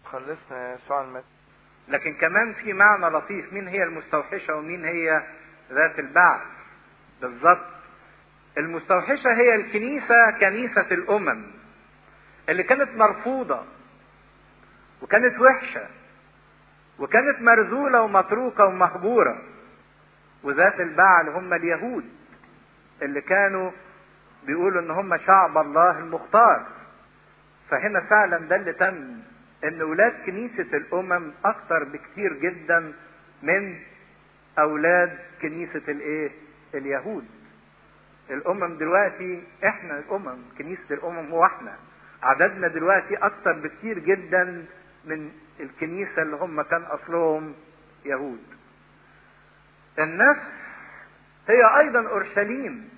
خلصنا يسوع المسيح لكن كمان في معنى لطيف مين هي المستوحشة ومين هي ذات البعث بالظبط المستوحشة هي الكنيسة كنيسة الأمم اللي كانت مرفوضة وكانت وحشة وكانت مرذولة ومتروكة ومهجورة وذات البعل هم اليهود اللي كانوا بيقولوا ان هم شعب الله المختار فهنا فعلا ده اللي تم ان ولاد كنيسة الامم اكتر بكتير جدا من اولاد كنيسة الايه اليهود الامم دلوقتي احنا الامم كنيسة الامم هو احنا عددنا دلوقتي اكتر بكتير جدا من الكنيسة اللي هم كان اصلهم يهود النفس هي ايضا اورشليم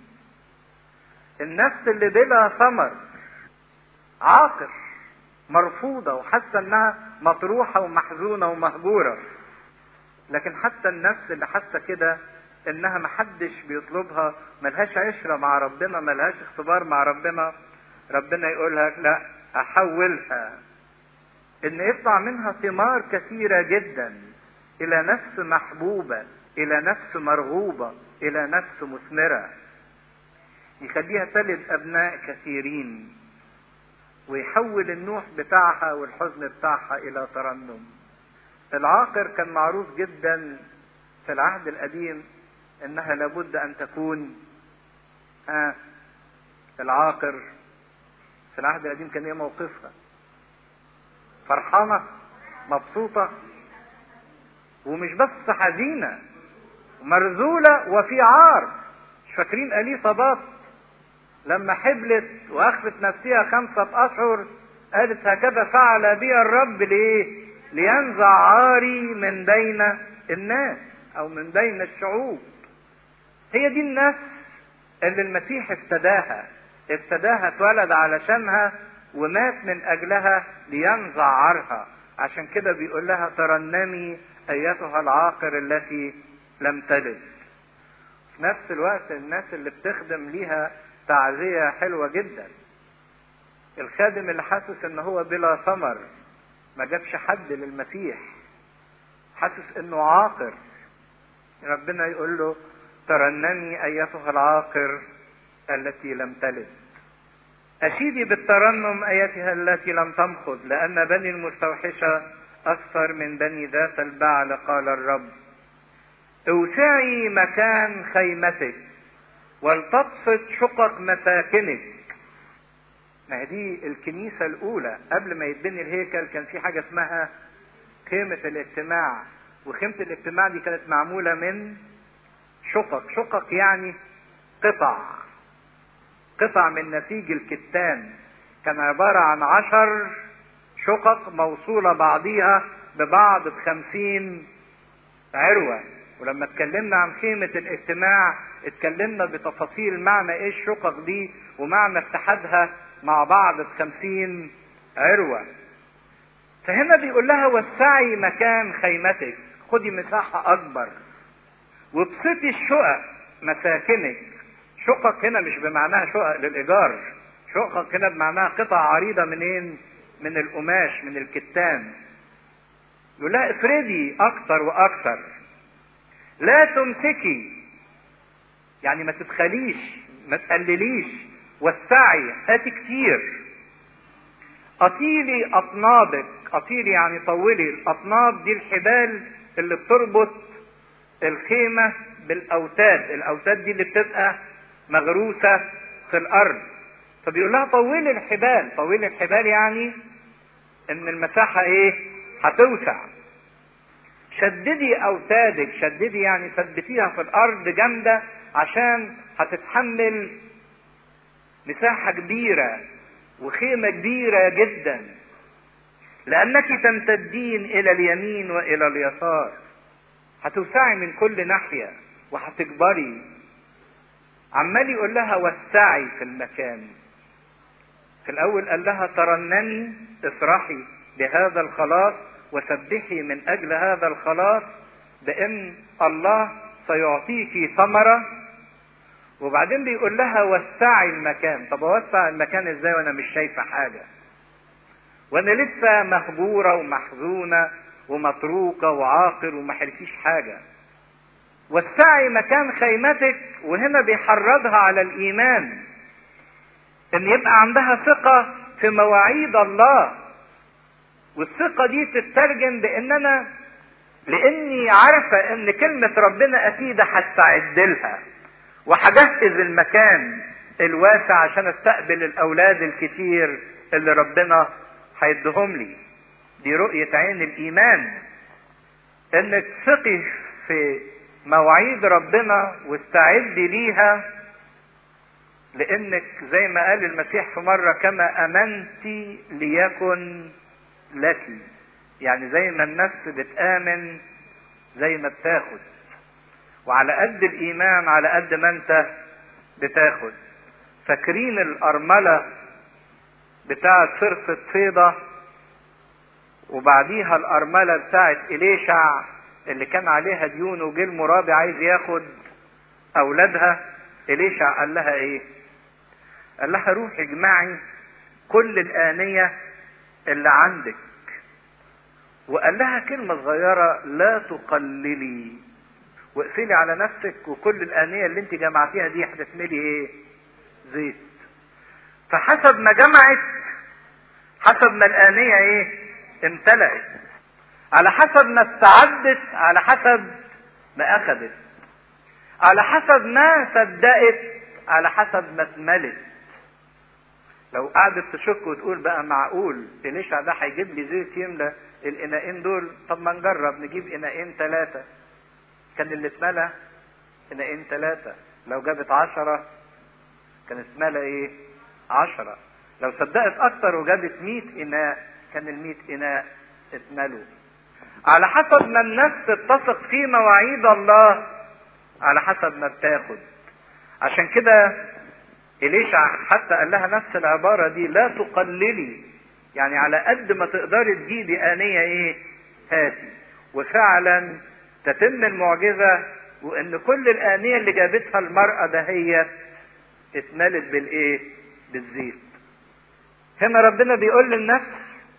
النفس اللي بلا ثمر عاقر مرفوضة وحاسة انها مطروحة ومحزونة ومهجورة لكن حتى النفس اللي حاسة كده انها محدش بيطلبها ملهاش عشرة مع ربنا ملهاش اختبار مع ربنا ربنا يقولها لا احولها ان يطلع منها ثمار كثيرة جدا الى نفس محبوبة الى نفس مرغوبة الى نفس مثمرة يخليها تلد ابناء كثيرين ويحول النوح بتاعها والحزن بتاعها الى ترنم العاقر كان معروف جدا في العهد القديم انها لابد ان تكون ها العاقر في العهد القديم كان ايه موقفها فرحانه مبسوطه ومش بس حزينه مرذوله وفي عار مش فاكرين اليصابات لما حبلت واخفت نفسها خمسة اشهر قالت هكذا فعل بي الرب ليه لينزع عاري من بين الناس او من بين الشعوب هي دي الناس اللي المسيح افتداها افتداها اتولد علشانها ومات من اجلها لينزع عارها عشان كده بيقول لها ترنمي ايتها العاقر التي لم تلد في نفس الوقت الناس اللي بتخدم ليها تعزية حلوة جدا الخادم اللي حاسس ان هو بلا ثمر ما جابش حد للمسيح حاسس انه عاقر ربنا يقول له ترنمي ايتها العاقر التي لم تلد اشيدي بالترنم ايتها التي لم تمخض لان بني المستوحشه اكثر من بني ذات البعل قال الرب اوسعي مكان خيمتك ولتبسط شقق مساكنك ما دي الكنيسة الأولى قبل ما يتبني الهيكل كان في حاجة اسمها خيمة الاجتماع وخيمة الاجتماع دي كانت معمولة من شقق شقق يعني قطع قطع من نسيج الكتان كان عبارة عن عشر شقق موصولة بعضيها ببعض بخمسين عروة ولما اتكلمنا عن خيمة الاجتماع اتكلمنا بتفاصيل معنى ايه الشقق دي ومعنى اتحادها مع بعض بخمسين عروة فهنا بيقول لها وسعي مكان خيمتك خدي مساحة أكبر وابسطي الشقق مساكنك شقق هنا مش بمعناها شقق للإيجار شقق هنا بمعناها قطع عريضة منين؟ من القماش من الكتان يقول لها افردي أكتر وأكتر لا تمسكي يعني ما تبخليش ما تقلليش وسعي هاتي كتير أطيلي أطنابك أطيلي يعني طولي الأطناب دي الحبال اللي بتربط الخيمة بالأوتاد الأوتاد دي اللي بتبقى مغروسة في الأرض فبيقول لها طولي الحبال طولي الحبال يعني إن المساحة إيه هتوسع شددي أوتادك شددي يعني ثبتيها في الأرض جامدة عشان هتتحمل مساحة كبيرة وخيمة كبيرة جدا لأنك تمتدين إلى اليمين وإلى اليسار هتوسعي من كل ناحية وهتكبري عمال يقول لها وسعي في المكان في الأول قال لها ترنمي افرحي بهذا الخلاص وسبحي من أجل هذا الخلاص بأن الله سيعطيك ثمرة وبعدين بيقول لها وسعي المكان طب اوسع المكان ازاي وانا مش شايفه حاجه وانا لسه مهجورة ومحزونة ومتروكة وعاقر وما حلفيش حاجة والسعي مكان خيمتك وهنا بيحرضها على الايمان ان يبقى عندها ثقة في مواعيد الله والثقة دي تترجم بان انا لاني عارفة ان كلمة ربنا اكيد هستعد لها وهجهز المكان الواسع عشان استقبل الاولاد الكتير اللي ربنا هيديهم لي دي رؤية عين الايمان انك ثقي في مواعيد ربنا واستعدي ليها لانك زي ما قال المسيح في مرة كما امنت ليكن لك يعني زي ما النفس بتآمن زي ما بتاخد وعلى قد الايمان على قد ما انت بتاخد فاكرين الارملة بتاعت فرصة فيضة وبعديها الارملة بتاعت اليشع اللي كان عليها ديون وجه المرابي عايز ياخد اولادها اليشع قال لها ايه قال لها روحي اجمعي كل الآنية اللي عندك وقال لها كلمة صغيرة لا تقللي واقفلي على نفسك وكل الآنية اللي انت جمعتيها دي هتتملي ايه زيت فحسب ما جمعت حسب ما الآنية ايه امتلأت على حسب ما استعدت على حسب ما اخذت على حسب ما صدقت على حسب ما اتملت لو قعدت تشك وتقول بقى معقول اليشع ده هيجيب لي زيت يملى الاناءين دول طب ما نجرب نجيب اناءين ثلاثة كان اللي اتملى اناءين ثلاثة لو جابت عشرة كان اتملى ايه عشرة لو صدقت اكتر وجابت مئة اناء كان المئة اناء اتملوا على حسب ما النفس تتفق في مواعيد الله على حسب ما بتاخد عشان كده إليشع حتى قال لها نفس العبارة دي لا تقللي يعني على قد ما تقدري تجيبي آنية ايه هاتي وفعلا تتم المعجزة وان كل الآنية اللي جابتها المرأة دهيت اتملت بالايه بالزيت هنا ربنا بيقول للنفس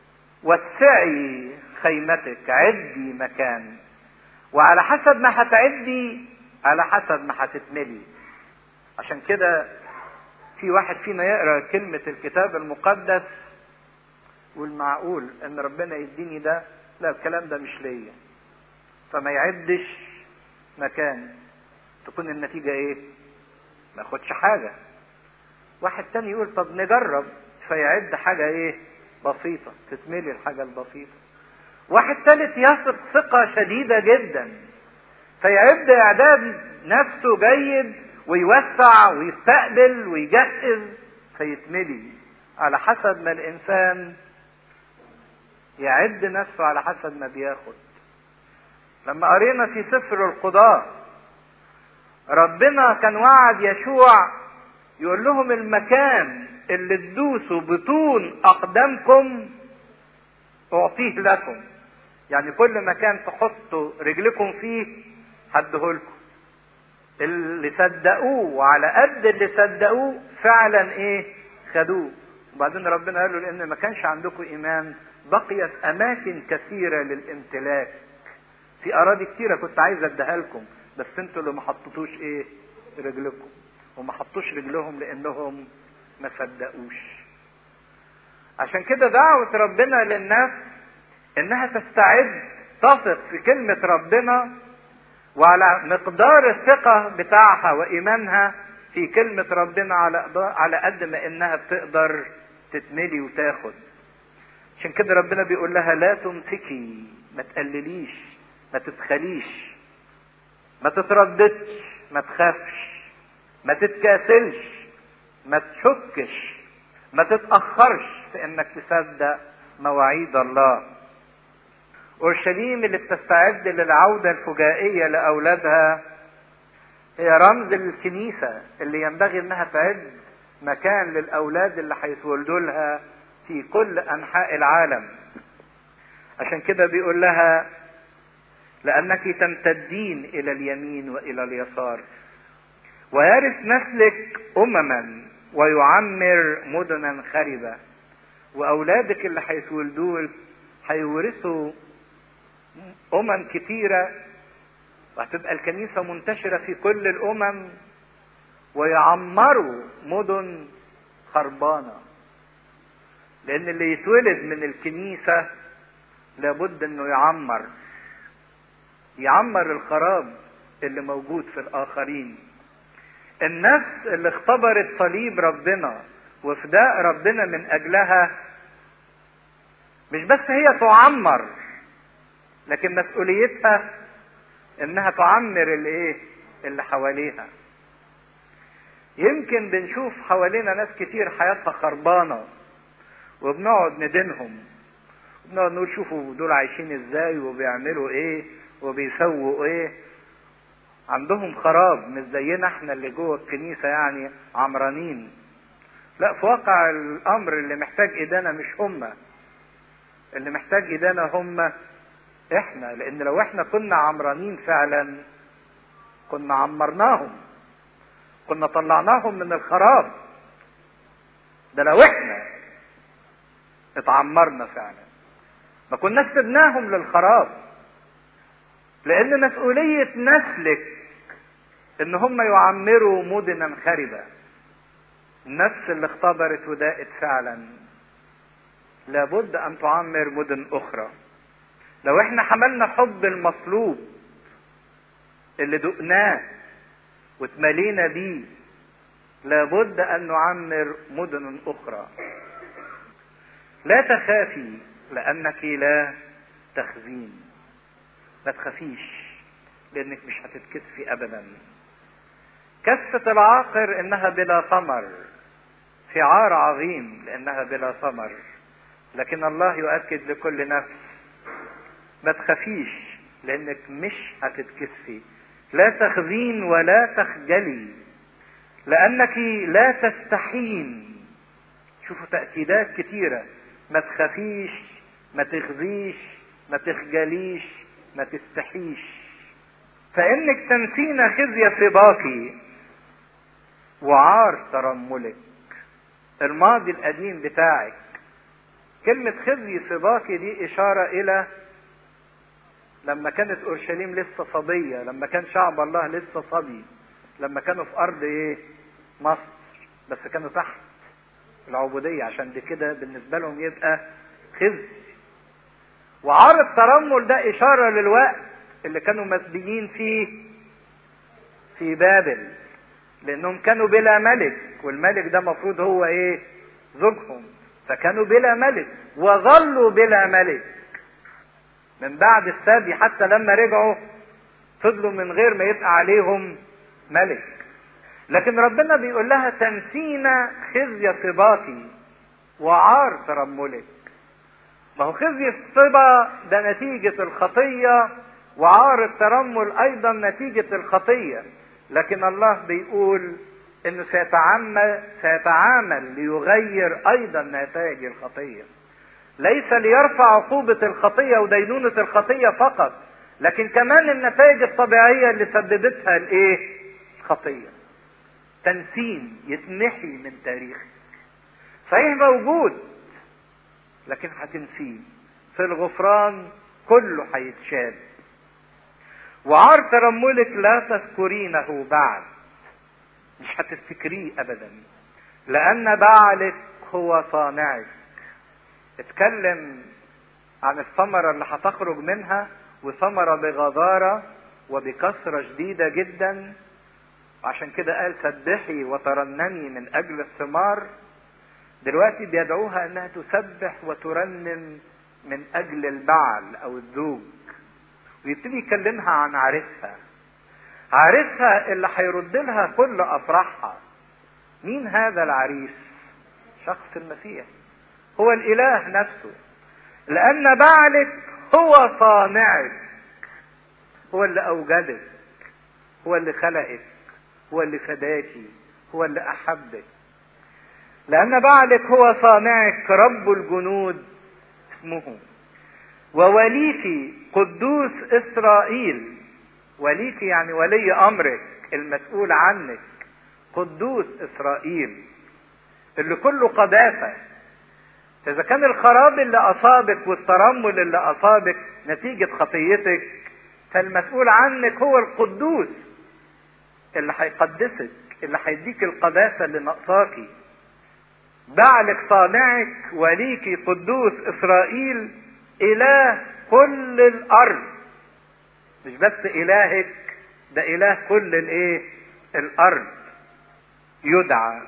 وسعي خيمتك عدي مكان وعلى حسب ما هتعدي على حسب ما هتتملي عشان كده في واحد فينا يقرا كلمة الكتاب المقدس والمعقول ان ربنا يديني ده لا الكلام ده مش ليا فما يعدش مكان تكون النتيجة ايه ما ياخدش حاجة واحد تاني يقول طب نجرب فيعد حاجة ايه بسيطة تتملي الحاجة البسيطة واحد ثالث يثق ثقة شديدة جدا فيعد اعداد نفسه جيد ويوسع ويستقبل ويجهز فيتملي على حسب ما الانسان يعد نفسه على حسب ما بياخد لما قرينا في سفر القضاء ربنا كان وعد يشوع يقول لهم المكان اللي تدوسوا بطون اقدامكم اعطيه لكم يعني كل مكان تحطوا رجلكم فيه هديهولكم اللي صدقوه وعلى قد اللي صدقوه فعلا ايه خدوه وبعدين ربنا قال له لان ما كانش عندكم ايمان بقيت اماكن كثيره للامتلاك في اراضي كثيره كنت عايز اديها لكم بس انتوا اللي ما حطيتوش ايه رجلكم وما حطوش رجلهم لانهم ما صدقوش عشان كده دعوة ربنا للنفس انها تستعد تثق في كلمة ربنا وعلى مقدار الثقة بتاعها وإيمانها في كلمة ربنا على على قد ما إنها بتقدر تتملي وتاخد. عشان كده ربنا بيقول لها لا تمسكي ما تقلليش ما تتخليش ما تترددش ما تخافش ما تتكاسلش ما تشكش ما تتأخرش في انك تصدق مواعيد الله اورشليم اللي بتستعد للعودة الفجائية لاولادها هي رمز الكنيسة اللي ينبغي انها تعد مكان للاولاد اللي هيتولدوا لها في كل انحاء العالم عشان كده بيقول لها لانك تمتدين الى اليمين والى اليسار ويرث نسلك امما ويعمر مدنا خربه واولادك اللي هيتولدوا هيورثوا امم كتيره وهتبقى الكنيسه منتشره في كل الامم ويعمروا مدن خربانه لان اللي يتولد من الكنيسه لابد انه يعمر يعمر الخراب اللي موجود في الاخرين النفس اللي اختبرت صليب ربنا وفداء ربنا من اجلها مش بس هي تعمر لكن مسؤوليتها انها تعمر الايه اللي حواليها يمكن بنشوف حوالينا ناس كتير حياتها خربانه وبنقعد ندينهم بنقعد نقول شوفوا دول عايشين ازاي وبيعملوا ايه وبيسووا ايه عندهم خراب مش زينا احنا اللي جوه الكنيسه يعني عمرانين لا في واقع الامر اللي محتاج ادانه مش هم اللي محتاج ادانه هم احنا لان لو احنا كنا عمرانين فعلا كنا عمرناهم كنا طلعناهم من الخراب ده لو احنا اتعمرنا فعلا ما كناش سبناهم للخراب لان مسؤولية نسلك ان هم يعمروا مدنا خربة النفس اللي اختبرت وداءت فعلا لابد ان تعمر مدن اخرى لو احنا حملنا حب المصلوب اللي دقناه واتملينا بيه لابد ان نعمر مدن اخرى لا تخافي لانك لا تخزين ما تخافيش لانك مش هتتكسفي ابدا كسة العاقر انها بلا ثمر في عار عظيم لانها بلا ثمر لكن الله يؤكد لكل نفس ما تخافيش لانك مش هتتكسفي لا تخزين ولا تخجلي لانك لا تستحين شوفوا تأكيدات كتيرة ما تخافيش ما تخزيش ما تخجليش ما تستحيش فانك تنسين خزي سباقي وعار ترملك الماضي القديم بتاعك كلمة خزي سباقي دي إشارة إلى لما كانت أورشليم لسه صبية لما كان شعب الله لسه صبي لما كانوا في أرض إيه؟ مصر بس كانوا تحت العبودية عشان دي كده بالنسبة لهم يبقى خزي وعار الترمل ده إشارة للوقت اللي كانوا مسبيين فيه في بابل لأنهم كانوا بلا ملك والملك ده مفروض هو إيه؟ زوجهم فكانوا بلا ملك وظلوا بلا ملك من بعد السبي حتى لما رجعوا فضلوا من غير ما يبقى عليهم ملك لكن ربنا بيقول لها تنسينا خزي صباكي وعار ترملك ما هو خزي الصبا ده نتيجة الخطية وعار الترمل أيضا نتيجة الخطية لكن الله بيقول انه سيتعامل سيتعامل ليغير ايضا نتائج الخطيه ليس ليرفع عقوبه الخطيه ودينونه الخطيه فقط لكن كمان النتائج الطبيعيه اللي سببتها الايه الخطيه تنسين يتمحي من تاريخك صحيح موجود لكن هتنسيه في الغفران كله هيتشال وعار ترملك لا تذكرينه بعد مش هتفتكريه ابدا لان بعلك هو صانعك اتكلم عن الثمرة اللي هتخرج منها وثمرة بغزارة وبكثرة شديدة جدا عشان كده قال سبحي وترنمي من اجل الثمار دلوقتي بيدعوها انها تسبح وترنم من اجل البعل او الزوج ويبتدي يكلمها عن عريسها عريسها اللي هيرد لها كل افراحها مين هذا العريس شخص المسيح هو الاله نفسه لان بعلك هو صانعك هو اللي اوجدك هو اللي خلقك هو اللي فداكي هو اللي احبك لان بعلك هو صانعك رب الجنود اسمه ووليك قدوس اسرائيل وليك يعني ولي امرك المسؤول عنك قدوس اسرائيل اللي كله قداسه إذا كان الخراب اللي أصابك والترمل اللي أصابك نتيجة خطيتك فالمسؤول عنك هو القدوس اللي هيقدسك اللي هيديك القداسة اللي ناقصاكي بعلك صانعك وليكي قدوس إسرائيل إله كل الأرض مش بس إلهك ده إله كل الإيه؟ الأرض يدعى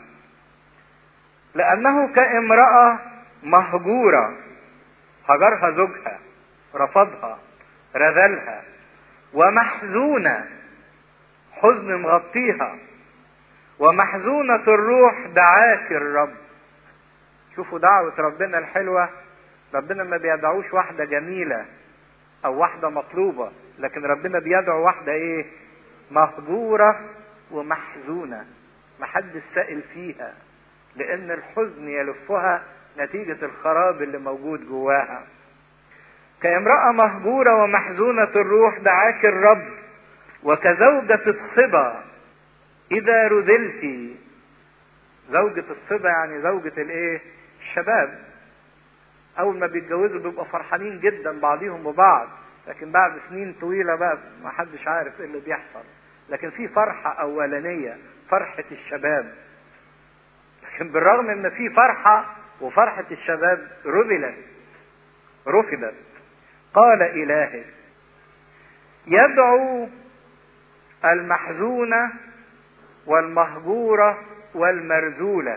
لأنه كامرأة مهجورة هجرها زوجها رفضها رذلها ومحزونة حزن مغطيها ومحزونة الروح دعاك الرب شوفوا دعوة ربنا الحلوة ربنا ما بيدعوش واحدة جميلة أو واحدة مطلوبة لكن ربنا بيدعو واحدة إيه؟ مهجورة ومحزونة محدش سائل فيها لأن الحزن يلفها نتيجة الخراب اللي موجود جواها كامرأة مهجورة ومحزونة الروح دعاك الرب وكزوجة الصبا إذا رذلت زوجة الصبا يعني زوجة الإيه؟ الشباب أول ما بيتجوزوا بيبقوا فرحانين جدا بعضيهم ببعض لكن بعد سنين طويلة بقى ما حدش عارف إيه اللي بيحصل لكن في فرحة أولانية فرحة الشباب لكن بالرغم ان في فرحة وفرحة الشباب رذلت رفضت قال إلهي يدعو المحزونة والمهجورة والمرذولة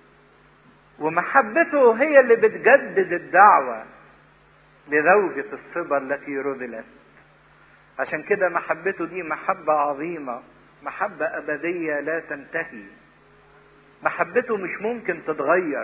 ومحبته هي اللي بتجدد الدعوة لزوجة الصبا التي رذلت عشان كده محبته دي محبة عظيمة محبة أبدية لا تنتهي محبته مش ممكن تتغير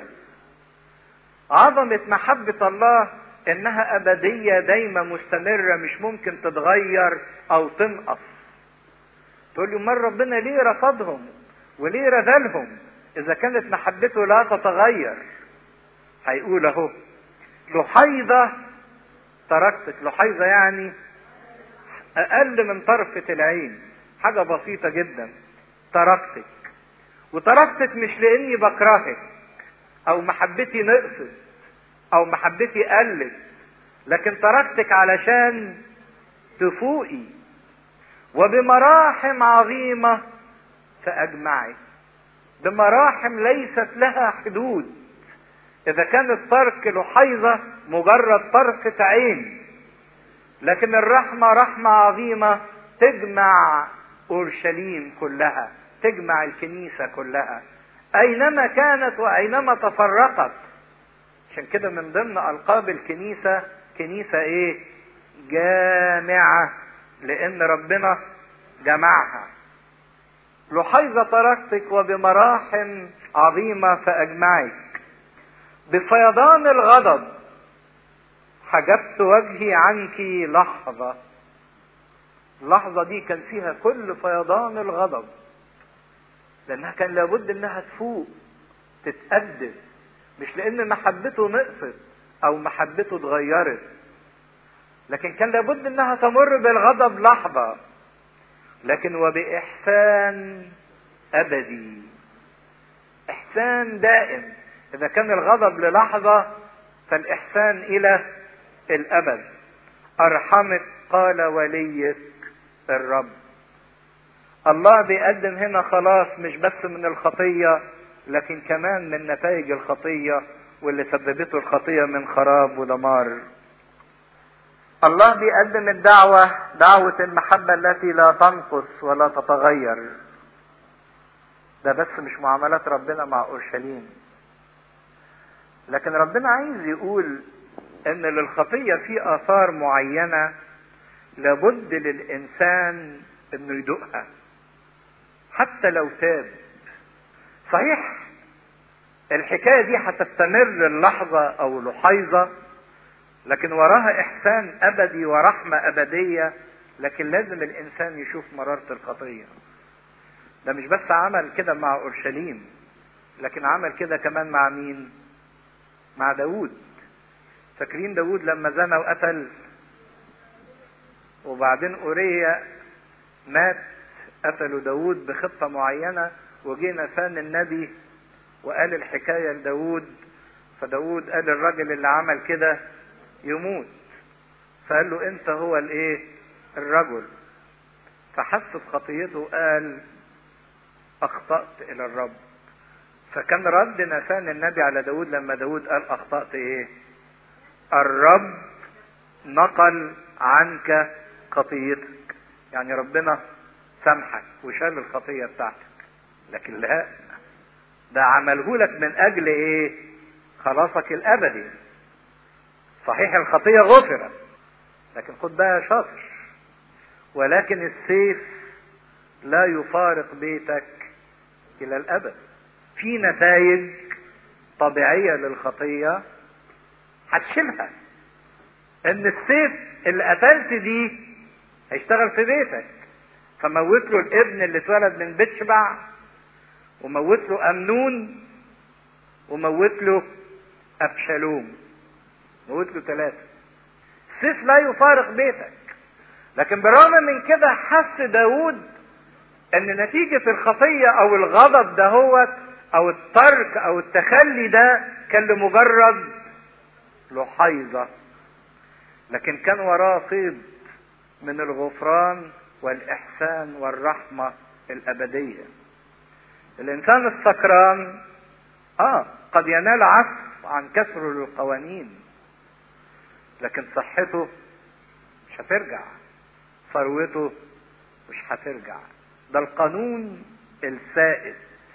عظمة محبة الله إنها أبدية دايما مستمرة مش ممكن تتغير أو تنقص تقول لي أمال ربنا ليه رفضهم وليه رذلهم إذا كانت محبته لا تتغير هيقول أهو لحيظة تركتك لحيظة يعني أقل من طرفة العين حاجة بسيطة جدا تركتك وتركتك مش لاني بكرهك او محبتي نقصت او محبتي قلت لكن تركتك علشان تفوقي وبمراحم عظيمة فأجمعك بمراحم ليست لها حدود إذا كان الترك لحيظة مجرد طرفة عين لكن الرحمة رحمة عظيمة تجمع أورشليم كلها تجمع الكنيسة كلها أينما كانت وأينما تفرقت عشان كده من ضمن ألقاب الكنيسة كنيسة إيه؟ جامعة لأن ربنا جمعها لحيظ تركتك وبمراحم عظيمة فأجمعك بفيضان الغضب حجبت وجهي عنك لحظة اللحظة دي كان فيها كل فيضان الغضب لأنها كان لابد إنها تفوق تتأدب مش لأن محبته نقصت أو محبته اتغيرت لكن كان لابد إنها تمر بالغضب لحظة لكن وبإحسان أبدي إحسان دائم إذا كان الغضب للحظة فالإحسان إلى الأبد أرحمك قال وليك الرب الله بيقدم هنا خلاص مش بس من الخطية لكن كمان من نتائج الخطية واللي سببته الخطية من خراب ودمار الله بيقدم الدعوة دعوة المحبة التي لا تنقص ولا تتغير ده بس مش معاملات ربنا مع أورشليم لكن ربنا عايز يقول ان للخطية في آثار معينة لابد للإنسان انه يدوقها حتى لو تاب صحيح الحكاية دي هتستمر اللحظة أو لحيظة لكن وراها إحسان أبدي ورحمة أبدية لكن لازم الإنسان يشوف مرارة الخطية ده مش بس عمل كده مع أورشليم لكن عمل كده كمان مع مين مع داود فاكرين داود لما زنى وقتل وبعدين أوريا مات قتلوا داود بخطة معينة وجينا فان النبي وقال الحكاية لداود فداود قال الراجل اللي عمل كده يموت فقال له انت هو الايه الرجل فحس بخطيته قال اخطأت الى الرب فكان رد نسان النبي على داود لما داود قال اخطأت ايه الرب نقل عنك خطيتك يعني ربنا سامحك وشال الخطية بتاعتك لكن لا ده عمله لك من اجل ايه خلاصك الابدي صحيح الخطية غفرت لكن خد بقى شاطر ولكن السيف لا يفارق بيتك الى الابد في نتائج طبيعية للخطية هتشيلها ان السيف اللي قتلت دي هيشتغل في بيتك فموت له الابن اللي اتولد من بيت شبع وموت له امنون وموت له ابشالوم موت له ثلاثة السيف لا يفارق بيتك لكن بالرغم من كده حس داود ان نتيجة الخطية او الغضب دهوت او الترك او التخلي ده كان لمجرد لحيظة لكن كان وراه فيض من الغفران والاحسان والرحمة الابدية الانسان السكران اه قد ينال عفو عن كسر للقوانين لكن صحته مش هترجع ثروته مش هترجع ده القانون السائد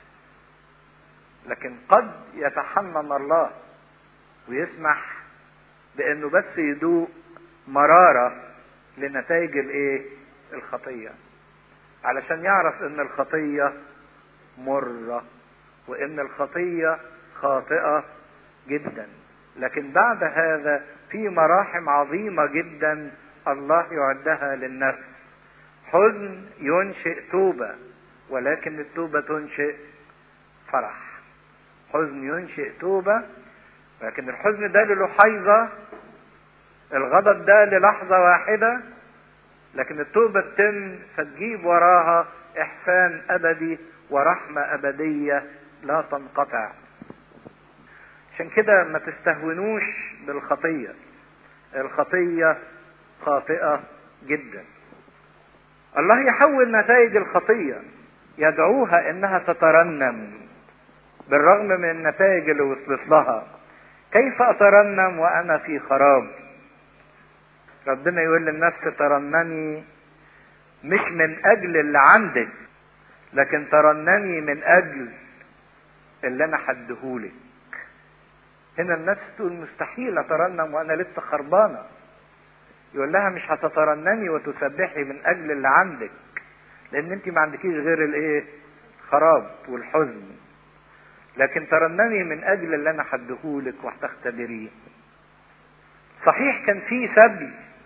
لكن قد يتحنن الله ويسمح بانه بس يدوق مرارة لنتائج الايه الخطية علشان يعرف ان الخطية مرة وان الخطية خاطئة جدا لكن بعد هذا في مراحم عظيمة جدا الله يعدها للنفس حزن ينشئ توبة ولكن التوبة تنشئ فرح حزن ينشئ توبة لكن الحزن ده للحيظة الغضب ده للحظة واحدة لكن التوبة تتم فتجيب وراها إحسان أبدي ورحمة أبدية لا تنقطع عشان كده ما تستهونوش بالخطية الخطية خاطئة جدا الله يحول نتائج الخطية يدعوها انها تترنم بالرغم من النتائج اللي وصلت لها كيف اترنم وانا في خراب ربنا يقول للنفس ترنمي مش من اجل اللي عندك لكن ترنمي من اجل اللي انا حدهولك هنا النفس تقول مستحيل اترنم وانا لسه خربانه يقول لها مش هتترنمي وتسبحي من اجل اللي عندك لان انت ما عندكيش غير الايه خراب والحزن لكن ترنمي من اجل اللي انا حدهولك وهتختبريه صحيح كان في سبي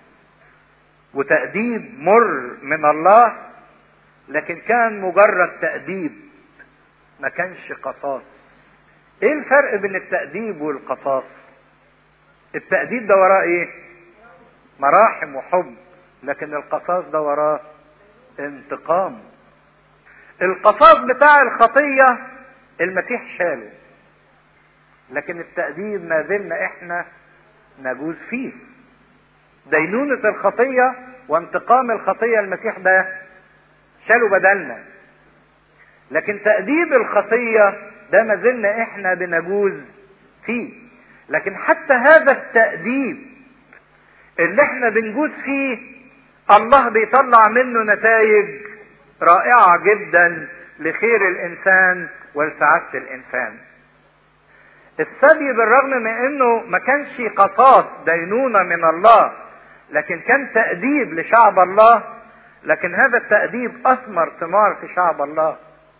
وتأديب مر من الله لكن كان مجرد تأديب ما كانش قصاص ايه الفرق بين التأديب والقصاص التأديب ده وراه ايه مراحم وحب لكن القصاص ده وراه انتقام القصاص بتاع الخطية المسيح شاله لكن التأديب ما زلنا احنا نجوز فيه دينونة الخطية وانتقام الخطية المسيح ده شالوا بدلنا لكن تأديب الخطية ده ما زلنا احنا بنجوز فيه لكن حتى هذا التأديب اللي احنا بنجوز فيه الله بيطلع منه نتائج رائعة جدا لخير الانسان ولسعادة الانسان السبي بالرغم من انه ما كانش قصاص دينونة من الله لكن كان تأديب لشعب الله لكن هذا التأديب اثمر ثمار في شعب الله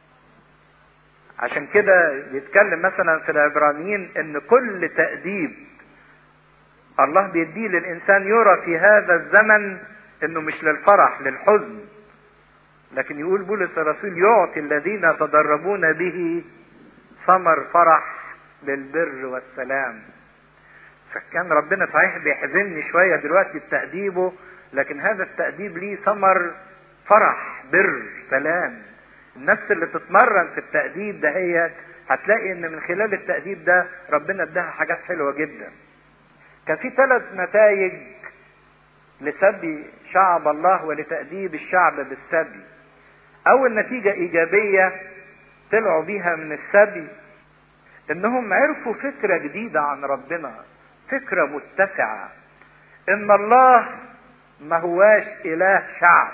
عشان كده بيتكلم مثلا في العبرانيين ان كل تأديب الله بيديه للانسان يرى في هذا الزمن انه مش للفرح للحزن لكن يقول بولس الرسول يعطي الذين تدربون به ثمر فرح للبر والسلام فكان ربنا صحيح بيحزنني شوية دلوقتي بتأديبه لكن هذا التأديب ليه ثمر فرح بر سلام النفس اللي تتمرن في التأديب ده هي هتلاقي ان من خلال التأديب ده ربنا اداها حاجات حلوة جدا كان في ثلاث نتائج لسبي شعب الله ولتأديب الشعب بالسبي اول نتيجة ايجابية طلعوا بيها من السبي انهم عرفوا فكرة جديدة عن ربنا فكرة متسعة ان الله ما هواش اله شعب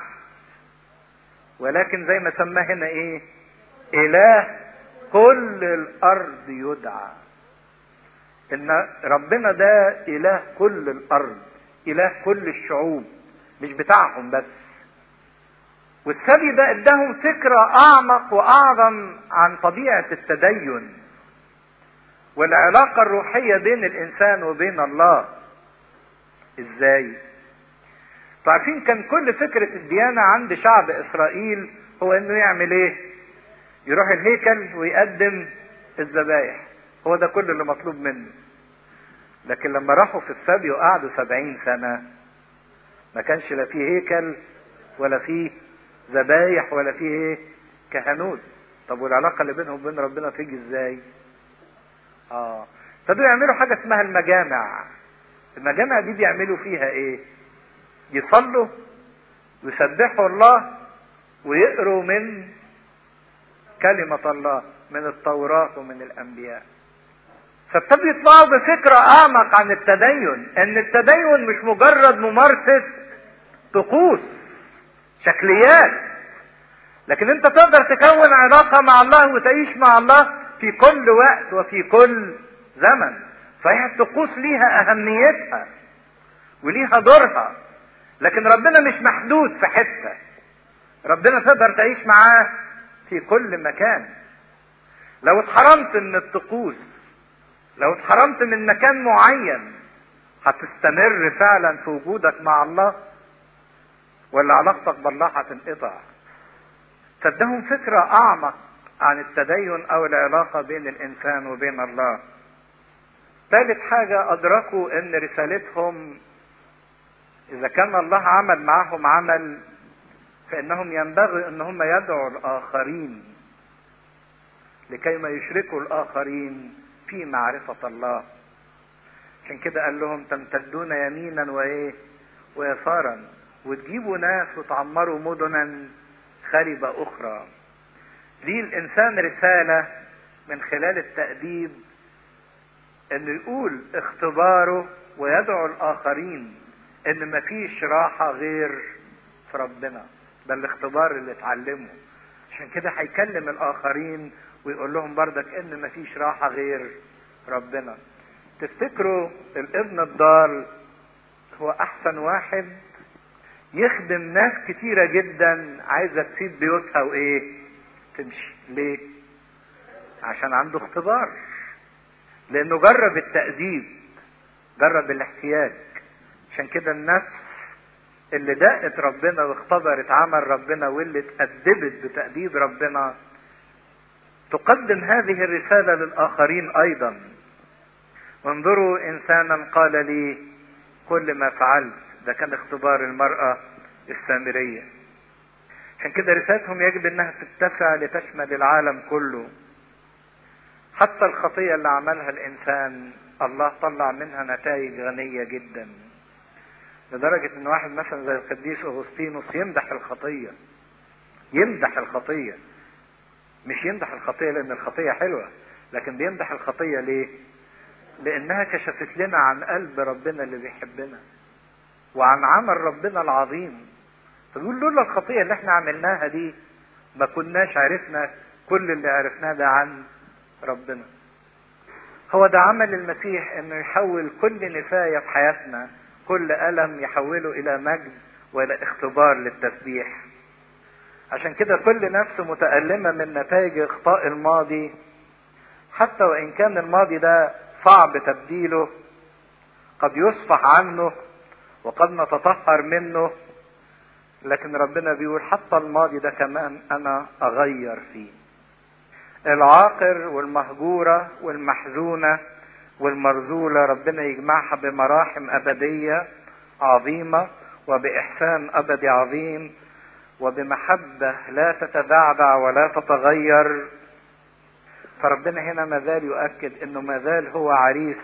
ولكن زي ما سماه هنا ايه اله كل الارض يدعى ان ربنا ده اله كل الارض اله كل الشعوب مش بتاعهم بس والسبي ده اداهم فكرة اعمق واعظم عن طبيعة التدين والعلاقة الروحية بين الانسان وبين الله ازاي عارفين كان كل فكرة الديانة عند شعب اسرائيل هو انه يعمل ايه يروح الهيكل ويقدم الذبايح هو ده كل اللي مطلوب منه لكن لما راحوا في السبي وقعدوا سبعين سنة ما كانش لا فيه هيكل ولا فيه ذبايح ولا فيه ايه كهنوت طب والعلاقة اللي بينهم وبين ربنا تيجي ازاي اه ابتدوا يعملوا حاجة اسمها المجامع المجامع دي بيعملوا فيها ايه يصلوا ويسبحوا الله ويقروا من كلمة الله من التوراة ومن الأنبياء فابتدوا يطلعوا بفكرة أعمق عن التدين إن التدين مش مجرد ممارسة طقوس شكليات لكن أنت تقدر تكون علاقة مع الله وتعيش مع الله في كل وقت وفي كل زمن صحيح الطقوس ليها أهميتها وليها دورها لكن ربنا مش محدود في حتة ربنا تقدر تعيش معاه في كل مكان لو اتحرمت من الطقوس لو اتحرمت من مكان معين هتستمر فعلا في وجودك مع الله ولا علاقتك بالله هتنقطع فادهم فكرة أعمق عن التدين أو العلاقة بين الإنسان وبين الله ثالث حاجة أدركوا أن رسالتهم إذا كان الله عمل معهم عمل فإنهم ينبغي أن هم يدعوا الآخرين لكي ما يشركوا الآخرين في معرفة الله عشان كده قال لهم تمتدون يمينا وإيه ويسارا وتجيبوا ناس وتعمروا مدنا خربة أخرى ليه الإنسان رسالة من خلال التأديب إنه يقول اختباره ويدعو الآخرين إن مفيش راحة غير في ربنا ده الاختبار اللي اتعلمه عشان كده هيكلم الآخرين ويقول لهم بردك إن مفيش راحة غير ربنا تفتكروا الابن الضال هو أحسن واحد يخدم ناس كتيرة جدا عايزة تسيب بيوتها وإيه تمشي ليه عشان عنده اختبار لأنه جرب التأديب جرب الاحتياج عشان كده النفس اللي دقت ربنا واختبرت عمل ربنا واللي اتأدبت بتأديب ربنا تقدم هذه الرسالة للآخرين أيضا وانظروا إنسانا قال لي كل ما فعلت ده كان اختبار المرأة السامرية عشان كده رسالتهم يجب انها تتسع لتشمل العالم كله حتى الخطية اللي عملها الانسان الله طلع منها نتائج غنية جدا لدرجة ان واحد مثلا زي القديس اغسطينوس يمدح الخطية يمدح الخطية مش يمدح الخطية لان الخطية حلوة لكن بيمدح الخطية ليه لانها كشفت لنا عن قلب ربنا اللي بيحبنا وعن عمل ربنا العظيم فيقول لولا الخطية اللي احنا عملناها دي ما كناش عرفنا كل اللي عرفناه ده عن ربنا هو ده عمل المسيح انه يحول كل نفاية في حياتنا كل ألم يحوله إلى مجد وإلى اختبار للتسبيح عشان كده كل نفس متألمة من نتائج إخطاء الماضي حتى وإن كان الماضي ده صعب تبديله قد يصفح عنه وقد نتطهر منه لكن ربنا بيقول حتى الماضي ده كمان انا اغير فيه العاقر والمهجورة والمحزونة والمرذولة ربنا يجمعها بمراحم أبدية عظيمة وبإحسان أبدي عظيم وبمحبة لا تتبعبع ولا تتغير فربنا هنا مازال يؤكد انه مازال هو عريس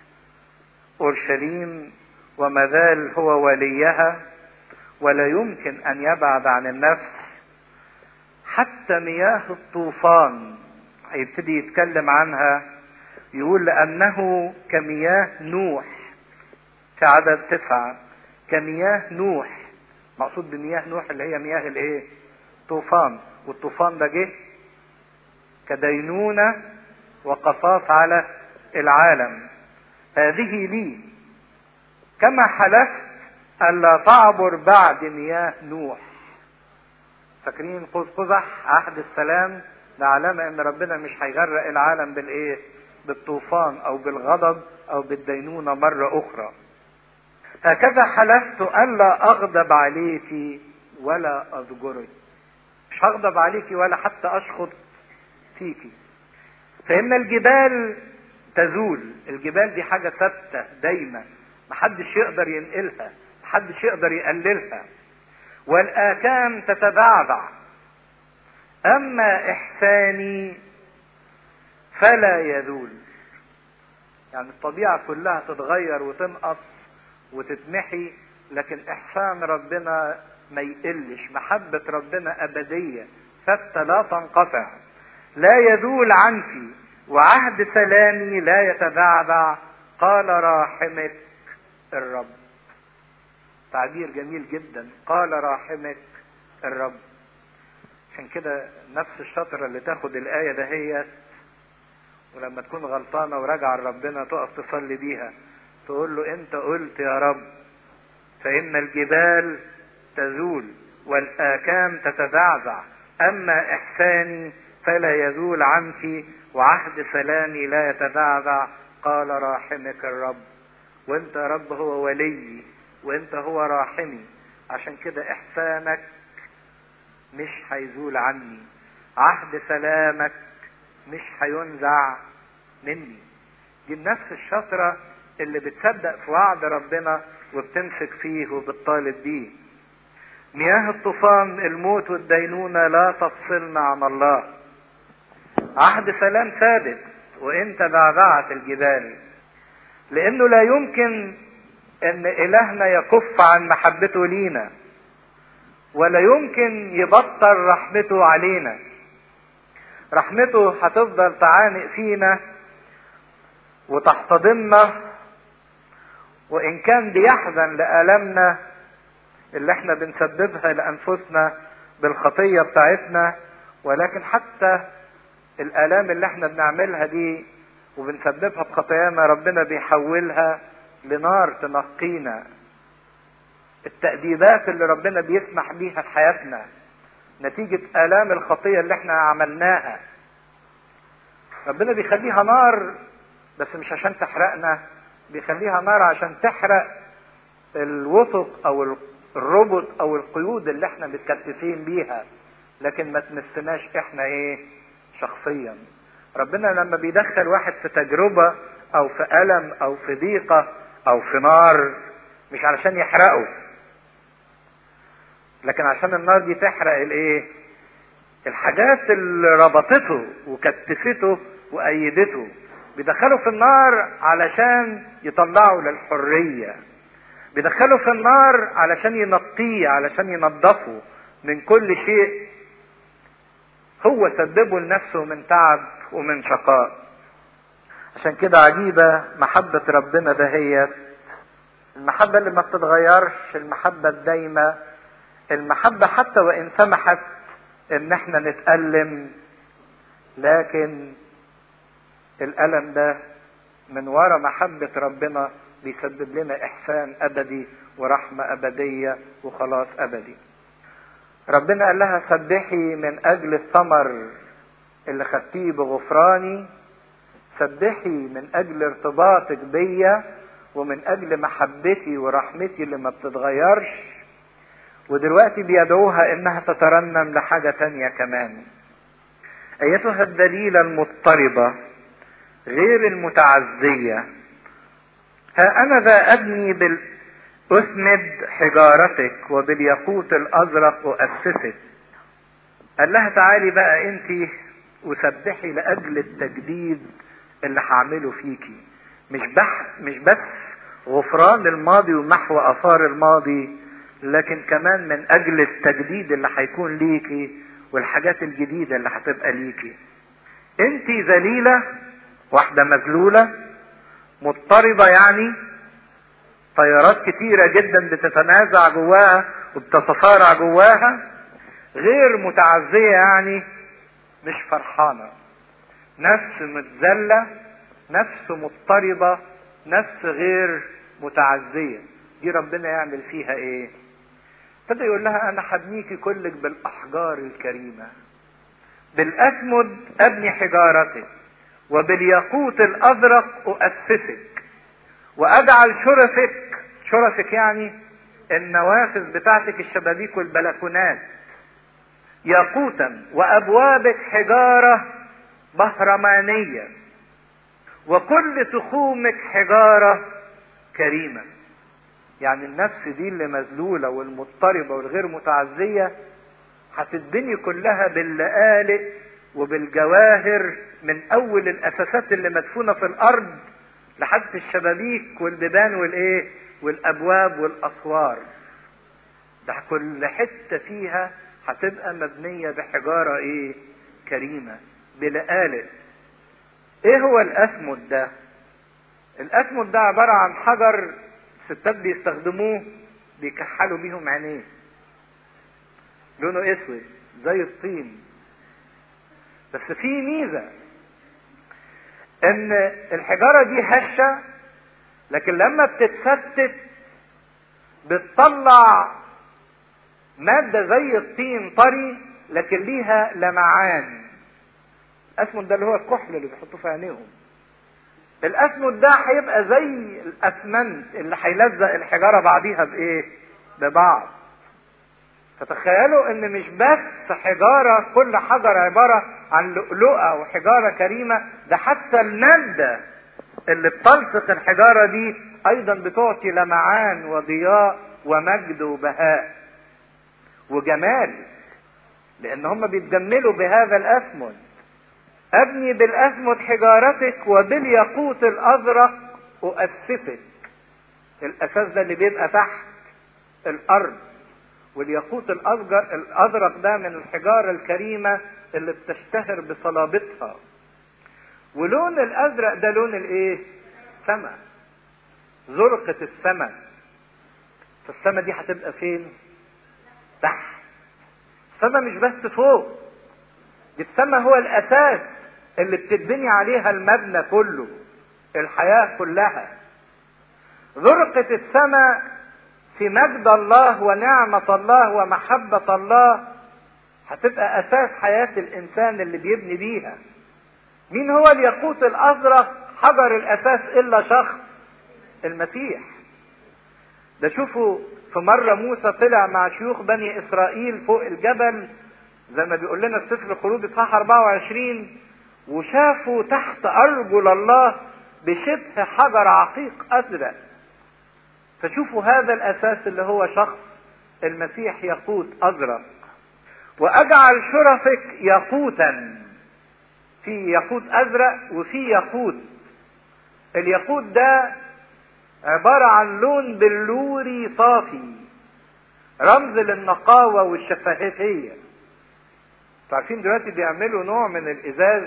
اورشليم ومازال هو وليها ولا يمكن ان يبعد عن النفس حتى مياه الطوفان هيبتدي يتكلم عنها يقول لأنه كمياه نوح في عدد تسعة كمياه نوح مقصود بمياه نوح اللي هي مياه الايه طوفان والطوفان ده جه كدينونة وقصاص على العالم هذه لي كما حلفت ألا تعبر بعد مياه نوح فاكرين قوس قزح عهد السلام ده علامة ان ربنا مش هيغرق العالم بالايه بالطوفان او بالغضب او بالدينونة مرة اخرى هكذا حلفت الا اغضب عليك ولا اضجرك مش هغضب عليك ولا حتى اشخط فيك فان الجبال تزول الجبال دي حاجة ثابتة دايما محدش يقدر ينقلها محدش يقدر يقللها والآكام تتبعبع أما إحساني فلا يذول يعني الطبيعة كلها تتغير وتنقص وتتمحي لكن إحسان ربنا ما يقلش محبة ربنا أبدية ثابتة لا تنقطع لا يذول عنك وعهد سلامي لا يتبعبع قال راحمك الرب تعبير جميل جدا قال راحمك الرب عشان كده نفس الشطرة اللي تاخد الآية دهيت ولما تكون غلطانة وراجعة لربنا تقف تصلي بيها تقول له انت قلت يا رب فإن الجبال تزول والآكام تتزعزع أما إحساني فلا يزول عنك وعهد سلامي لا يتزعزع قال راحمك الرب وانت يا رب هو وليي وانت هو راحمي عشان كده احسانك مش هيزول عني عهد سلامك مش هينزع مني دي نفس الشطرة اللي بتصدق في وعد ربنا وبتمسك فيه وبتطالب بيه مياه الطوفان الموت والدينونة لا تفصلنا عن الله عهد سلام ثابت وانت بعبعت الجبال لانه لا يمكن ان الهنا يكف عن محبته لينا ولا يمكن يبطل رحمته علينا رحمته هتفضل تعانق فينا وتحتضننا وان كان بيحزن لالمنا اللي احنا بنسببها لانفسنا بالخطيه بتاعتنا ولكن حتى الالام اللي احنا بنعملها دي وبنسببها بخطايانا ربنا بيحولها لنار تنقينا التأديبات اللي ربنا بيسمح بيها في حياتنا نتيجة آلام الخطية اللي احنا عملناها ربنا بيخليها نار بس مش عشان تحرقنا بيخليها نار عشان تحرق الوثق او الربط او القيود اللي احنا متكتفين بيها لكن ما تمسناش احنا ايه شخصيا ربنا لما بيدخل واحد في تجربة او في ألم او في ضيقة او في نار مش علشان يحرقه لكن عشان النار دي تحرق الايه الحاجات اللي ربطته وكتفته وايدته بيدخله في النار علشان يطلعه للحرية بيدخله في النار علشان ينقيه علشان ينظفه من كل شيء هو سببه لنفسه من تعب ومن شقاء عشان كده عجيبة محبة ربنا دهيت المحبة اللي ما بتتغيرش المحبة الدايمة المحبة حتى وإن سمحت إن احنا نتألم لكن الألم ده من ورا محبة ربنا بيسبب لنا إحسان أبدي ورحمة أبدية وخلاص أبدي ربنا قال لها سبحي من أجل الثمر اللي خدتيه بغفراني سبحي من أجل ارتباطك بيا ومن أجل محبتي ورحمتي اللي ما بتتغيرش ودلوقتي بيدعوها إنها تترنم لحاجة تانية كمان أيتها الدليلة المضطربة غير المتعزية ها أنا ذا أبني بال أسند حجارتك وبالياقوت الأزرق أؤسسك قال لها تعالي بقى أنت وسبحي لاجل التجديد اللي هعمله فيكي مش بح مش بس غفران الماضي ومحو اثار الماضي لكن كمان من اجل التجديد اللي هيكون ليكي والحاجات الجديده اللي هتبقى ليكي انت ذليله واحده مذلوله مضطربه يعني طيارات كتيره جدا بتتنازع جواها وبتتصارع جواها غير متعزيه يعني مش فرحانه نفس متذله نفس مضطربه نفس غير متعزيه دي ربنا يعمل فيها ايه ابتدى يقول لها انا هبنيكي كلك بالاحجار الكريمه بالاسمد ابني حجارتك وبالياقوت الازرق اؤسسك واجعل شرفك شرفك يعني النوافذ بتاعتك الشبابيك والبلكونات ياقوتا وابوابك حجاره بهرمانيه وكل تخومك حجاره كريمه يعني النفس دي اللي مذلوله والمضطربه والغير متعزيه هتتبني كلها باللآلئ وبالجواهر من اول الاساسات اللي مدفونه في الارض لحد الشبابيك والبيبان والايه والابواب والاسوار ده كل حته فيها هتبقى مبنيه بحجاره ايه كريمه بلآلئ ايه هو الاسمد ده الاسمد ده عباره عن حجر الستات بيستخدموه بيكحلوا بيهم عينيه لونه اسود زي الطين بس في ميزه ان الحجاره دي هشه لكن لما بتتفتت بتطلع ماده زي الطين طري لكن ليها لمعان الاسمد ده اللي هو الكحل اللي بيحطوه في عينيهم الاسمد ده هيبقى زي الاسمنت اللي هيلزق الحجاره بعضيها بايه ببعض فتخيلوا ان مش بس حجاره كل حجر عباره عن لؤلؤه وحجاره كريمه ده حتى الماده اللي بتلصق الحجاره دي ايضا بتعطي لمعان وضياء ومجد وبهاء وجمال لان هم بيتجملوا بهذا الاسمد ابني بالاسمد حجارتك وبالياقوت الازرق اؤسسك الاساس ده اللي بيبقى تحت الارض والياقوت الازرق ده من الحجاره الكريمه اللي بتشتهر بصلابتها ولون الازرق ده لون الايه سماء زرقة السماء فالسماء دي هتبقى فين تحت السماء مش بس فوق دي السماء هو الاساس اللي بتتبني عليها المبنى كله الحياة كلها زرقة السماء في مجد الله ونعمة الله ومحبة الله هتبقى أساس حياة الإنسان اللي بيبني بيها. مين هو الياقوت الأزرق حجر الأساس إلا شخص المسيح. ده شوفوا في مرة موسى طلع مع شيوخ بني إسرائيل فوق الجبل زي ما بيقول لنا في سفر الخروج إصحاح 24 وشافوا تحت أرجل الله بشبه حجر عقيق أزرق فشوفوا هذا الاساس اللي هو شخص المسيح ياقوت ازرق واجعل شرفك ياقوتا في ياقوت ازرق وفي ياقوت الياقوت ده عبارة عن لون بلوري صافي رمز للنقاوة والشفافية عارفين دلوقتي بيعملوا نوع من الازاز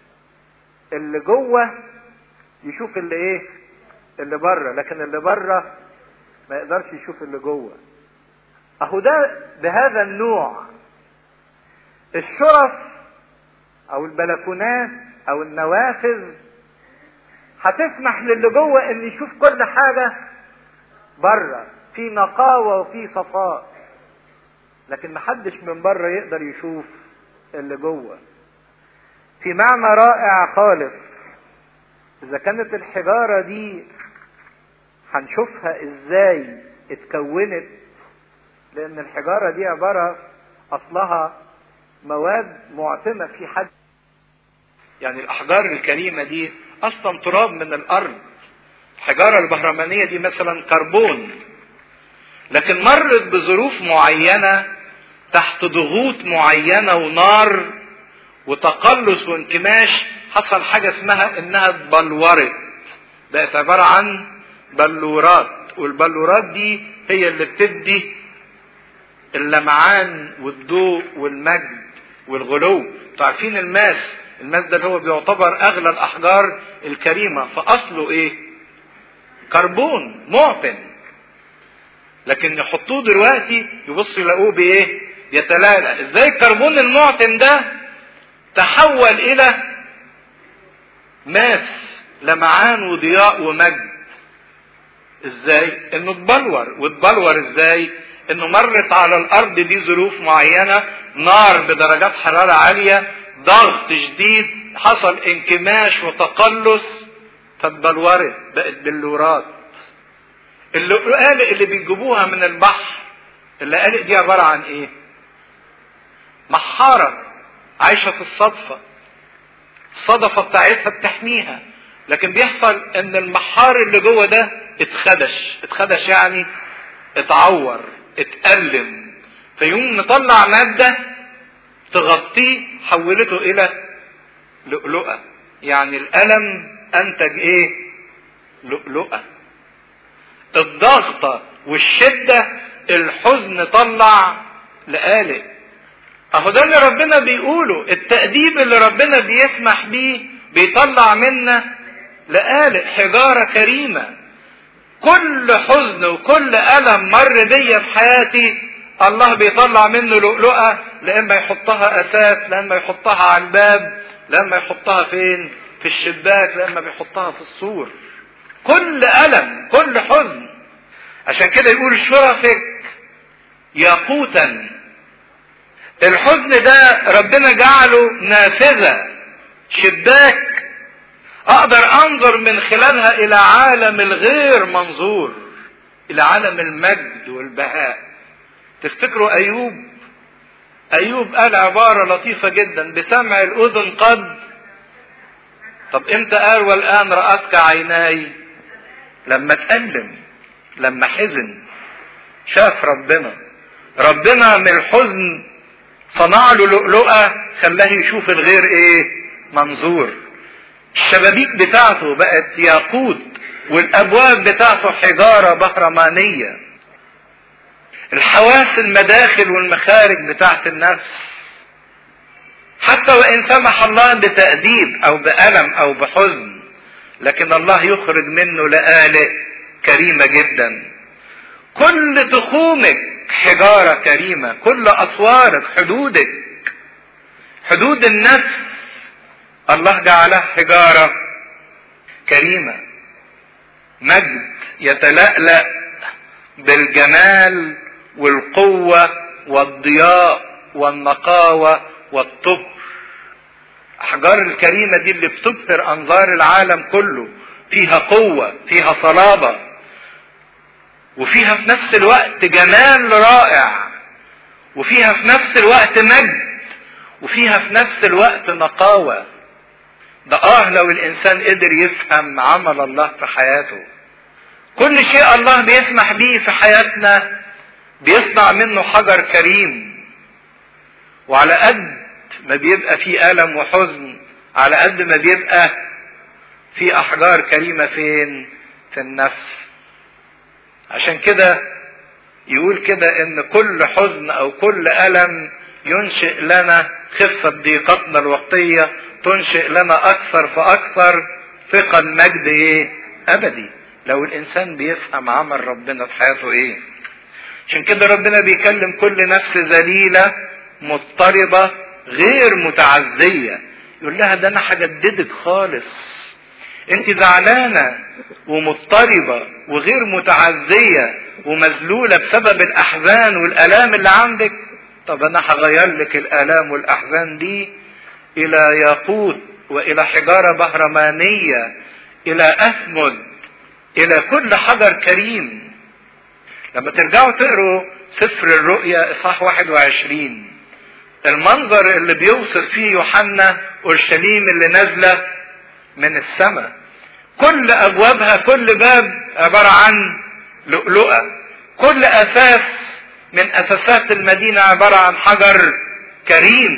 اللي جوه يشوف اللي ايه اللي بره لكن اللي بره ما يقدرش يشوف اللي جوه اهو ده بهذا النوع الشرف او البلكونات او النوافذ هتسمح للي جوه ان يشوف كل حاجه بره في نقاوه وفي صفاء لكن محدش من بره يقدر يشوف اللي جوه في معنى رائع خالص اذا كانت الحجاره دي هنشوفها ازاي اتكونت لان الحجاره دي عباره اصلها مواد معتمه في حد يعني الاحجار الكريمه دي اصلا تراب من الارض الحجاره البهرمانيه دي مثلا كربون لكن مرت بظروف معينه تحت ضغوط معينه ونار وتقلص وانكماش حصل حاجة اسمها انها اتبلورت بقت عبارة عن بلورات والبلورات دي هي اللي بتدي اللمعان والضوء والمجد والغلو انتوا عارفين الماس الماس ده اللي هو بيعتبر اغلى الاحجار الكريمة فاصله ايه كربون معفن لكن يحطوه دلوقتي يبص يلاقوه بايه يتلالى ازاي الكربون المعتم ده تحول الى ماس لمعان وضياء ومجد ازاي انه اتبلور واتبلور ازاي انه مرت على الارض دي ظروف معينه نار بدرجات حراره عاليه ضغط شديد حصل انكماش وتقلص فاتبلورت بقت بلورات اللقالق اللي بيجيبوها من البحر اللقالق دي عباره عن ايه محاره عايشه في الصدفه الصدفه بتاعتها بتحميها لكن بيحصل ان المحار اللي جوه ده اتخدش اتخدش يعني اتعور اتألم فيقوم مطلع مادة تغطيه حولته الى لؤلؤة يعني الألم أنتج إيه؟ لؤلؤة الضغطة والشدة الحزن طلع لقالق أهو ده اللي ربنا بيقوله التأديب اللي ربنا بيسمح بيه بيطلع منا لقالق حجارة كريمة كل حزن وكل ألم مر بيا في حياتي الله بيطلع منه لؤلؤة لما يحطها أساس لما يحطها على الباب لما يحطها فين في الشباك لما بيحطها في السور كل ألم كل حزن عشان كده يقول شرفك ياقوتا الحزن ده ربنا جعله نافذة شباك اقدر انظر من خلالها الى عالم الغير منظور الى عالم المجد والبهاء تفتكروا ايوب ايوب قال عبارة لطيفة جدا بسمع الاذن قد طب امتى قال والان رأتك عيناي لما تألم لما حزن شاف ربنا ربنا من الحزن صنع له لؤلؤة خلاه يشوف الغير ايه منظور الشبابيك بتاعته بقت ياقوت والابواب بتاعته حجارة بهرمانية الحواس المداخل والمخارج بتاعت النفس حتى وان سمح الله بتأديب او بألم او بحزن لكن الله يخرج منه لآلئ كريمة جدا كل تخومك حجارة كريمة كل أسوارك حدودك حدود النفس الله جعلها حجارة كريمة مجد يتلألأ بالجمال والقوة والضياء والنقاوة والطهر أحجار الكريمة دي اللي بتبهر أنظار العالم كله فيها قوة فيها صلابة وفيها في نفس الوقت جمال رائع وفيها في نفس الوقت مجد وفيها في نفس الوقت نقاوة ده اه لو الانسان قدر يفهم عمل الله في حياته كل شيء الله بيسمح بيه في حياتنا بيصنع منه حجر كريم وعلى قد ما بيبقى فيه ألم وحزن على قد ما بيبقى في أحجار كريمة فين في النفس عشان كده يقول كده ان كل حزن او كل ألم ينشئ لنا خفة ضيقتنا الوقتية تنشئ لنا أكثر فأكثر ثقة مجد إيه؟ أبدي لو الإنسان بيفهم عمل ربنا في حياته إيه عشان كده ربنا بيكلم كل نفس ذليلة مضطربة غير متعزية يقول لها ده أنا هجددك خالص أنت زعلانة ومضطربة وغير متعزية ومذلولة بسبب الأحزان والآلام اللي عندك طب أنا هغير لك الآلام والأحزان دي الى ياقوت والى حجارة بهرمانية الى اثمد الى كل حجر كريم لما ترجعوا تقروا سفر الرؤيا اصحاح 21 المنظر اللي بيوصف فيه يوحنا اورشليم اللي نازله من السماء كل ابوابها كل باب عباره عن لؤلؤه كل اساس من اساسات المدينه عباره عن حجر كريم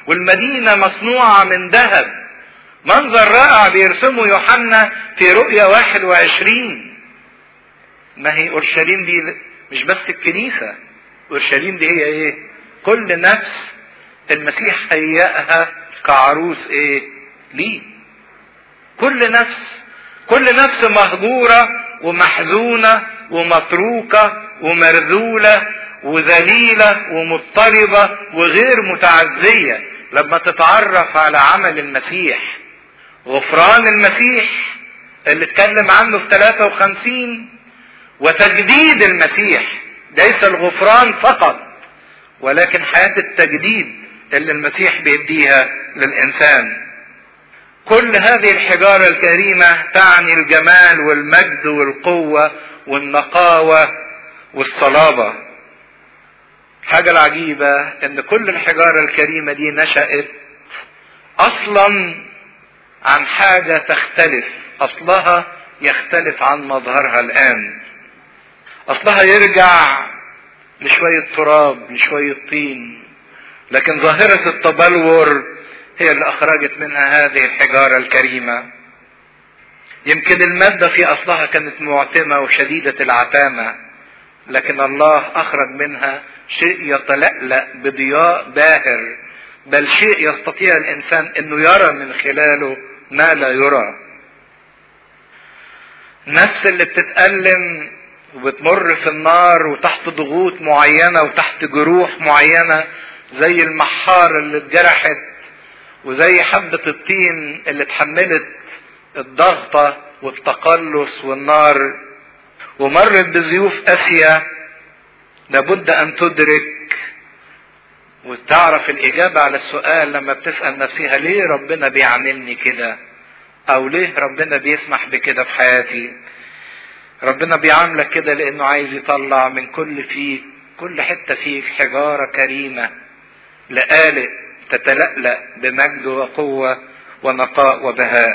والمدينة مصنوعة من ذهب منظر رائع بيرسمه يوحنا في رؤيا 21 ما هي اورشليم دي مش بس الكنيسة اورشليم دي هي ايه كل نفس المسيح هيأها كعروس ايه ليه كل نفس كل نفس مهجورة ومحزونة ومتروكة ومرذولة وذليلة ومضطربة وغير متعزية لما تتعرف على عمل المسيح غفران المسيح اللي اتكلم عنه في 53 وتجديد المسيح ليس الغفران فقط ولكن حياة التجديد اللي المسيح بيديها للإنسان كل هذه الحجارة الكريمة تعني الجمال والمجد والقوة والنقاوة والصلابة الحاجة العجيبة ان كل الحجارة الكريمة دي نشأت اصلا عن حاجة تختلف اصلها يختلف عن مظهرها الان اصلها يرجع لشوية تراب لشوية طين لكن ظاهرة التبلور هي اللي اخرجت منها هذه الحجارة الكريمة يمكن المادة في اصلها كانت معتمة وشديدة العتامة لكن الله اخرج منها شيء يتلألأ بضياء باهر بل شيء يستطيع الانسان انه يرى من خلاله ما لا يرى النفس اللي بتتألم وبتمر في النار وتحت ضغوط معينة وتحت جروح معينة زي المحار اللي اتجرحت وزي حبة الطين اللي اتحملت الضغطة والتقلص والنار ومرت بزيوف قاسية لابد أن تدرك وتعرف الإجابة على السؤال لما بتسأل نفسها ليه ربنا بيعاملني كده أو ليه ربنا بيسمح بكده في حياتي ربنا بيعاملك كده لأنه عايز يطلع من كل فيك كل حتة فيك حجارة كريمة لآلئ تتلألأ بمجد وقوة ونقاء وبهاء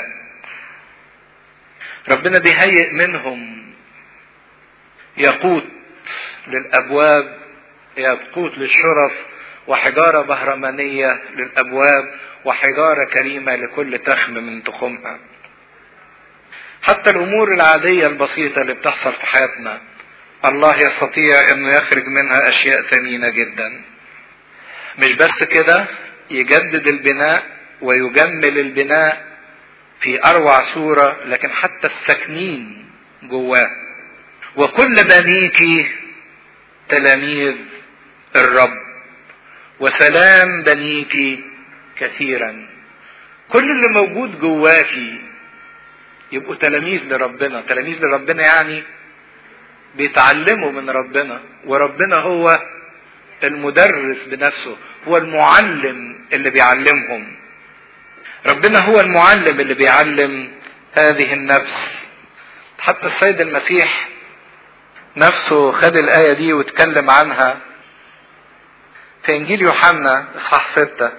ربنا بيهيئ منهم يقوت للأبواب يقوت للشرف وحجارة بهرمانية للأبواب وحجارة كريمة لكل تخم من تخمها حتى الأمور العادية البسيطة اللي بتحصل في حياتنا الله يستطيع أنه يخرج منها أشياء ثمينة جدا مش بس كده يجدد البناء ويجمل البناء في أروع صورة لكن حتى الساكنين جواه وكل بنيك تلاميذ الرب وسلام بنيك كثيرا كل اللي موجود جواكي يبقوا تلاميذ لربنا تلاميذ لربنا يعني بيتعلموا من ربنا وربنا هو المدرس بنفسه هو المعلم اللي بيعلمهم ربنا هو المعلم اللي بيعلم هذه النفس حتى السيد المسيح نفسه خد الآية دي واتكلم عنها في إنجيل يوحنا إصحاح ستة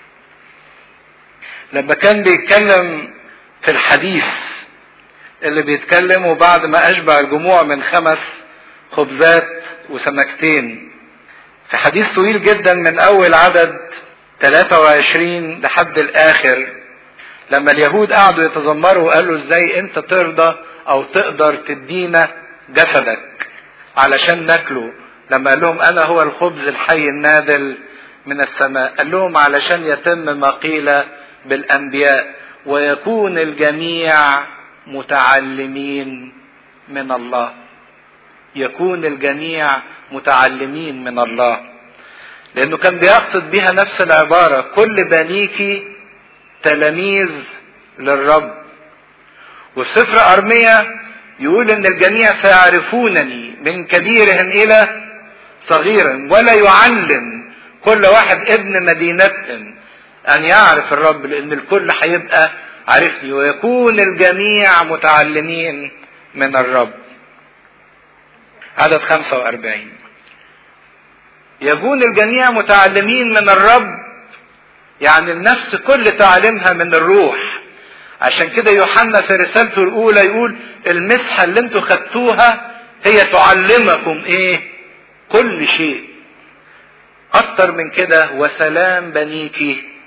لما كان بيتكلم في الحديث اللي بيتكلموا بعد ما أشبع الجموع من خمس خبزات وسمكتين في حديث طويل جدا من أول عدد 23 لحد الآخر لما اليهود قعدوا يتذمروا وقالوا ازاي انت ترضى او تقدر تدينا جسدك علشان ناكله لما قال لهم انا هو الخبز الحي النازل من السماء قال لهم علشان يتم ما قيل بالانبياء ويكون الجميع متعلمين من الله يكون الجميع متعلمين من الله لانه كان بيقصد بها نفس العباره كل بنيك تلاميذ للرب وفي سفر ارميا يقول ان الجميع سيعرفونني من كبيرهم الى صغيرهم ولا يعلم كل واحد ابن مدينتهم ان يعرف الرب لان الكل هيبقى عرفني ويكون الجميع متعلمين من الرب عدد 45 يكون الجميع متعلمين من الرب يعني النفس كل تعليمها من الروح عشان كده يوحنا في رسالته الاولى يقول المسحه اللي انتوا خدتوها هي تعلمكم ايه كل شيء اكتر من كده وسلام بنيك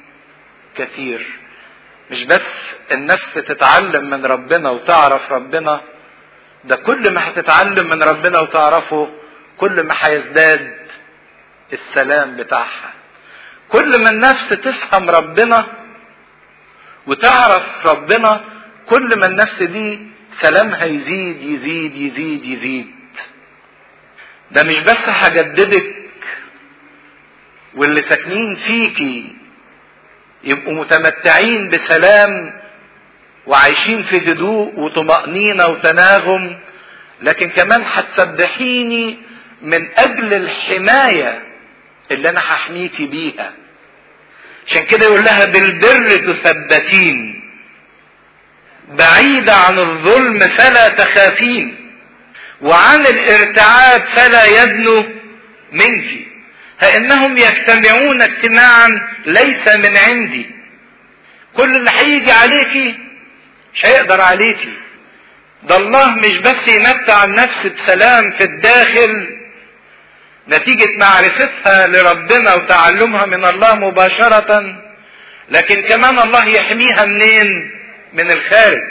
كثير مش بس النفس تتعلم من ربنا وتعرف ربنا ده كل ما هتتعلم من ربنا وتعرفه كل ما هيزداد السلام بتاعها كل ما النفس تفهم ربنا وتعرف ربنا كل ما النفس دي سلامها يزيد يزيد يزيد يزيد ده مش بس هجددك واللي ساكنين فيكي يبقوا متمتعين بسلام وعايشين في هدوء وطمأنينة وتناغم لكن كمان هتسبحيني من أجل الحماية اللي أنا هحميكي بيها عشان كده يقول لها بالبر تثبتين بعيدة عن الظلم فلا تخافين وعن الارتعاب فلا يدنو منك فإنهم يجتمعون اجتماعا ليس من عندي كل اللي هيجي عليكي مش هيقدر عليكي ده الله مش بس يمتع النفس بسلام في الداخل نتيجة معرفتها لربنا وتعلمها من الله مباشرة لكن كمان الله يحميها منين من الخارج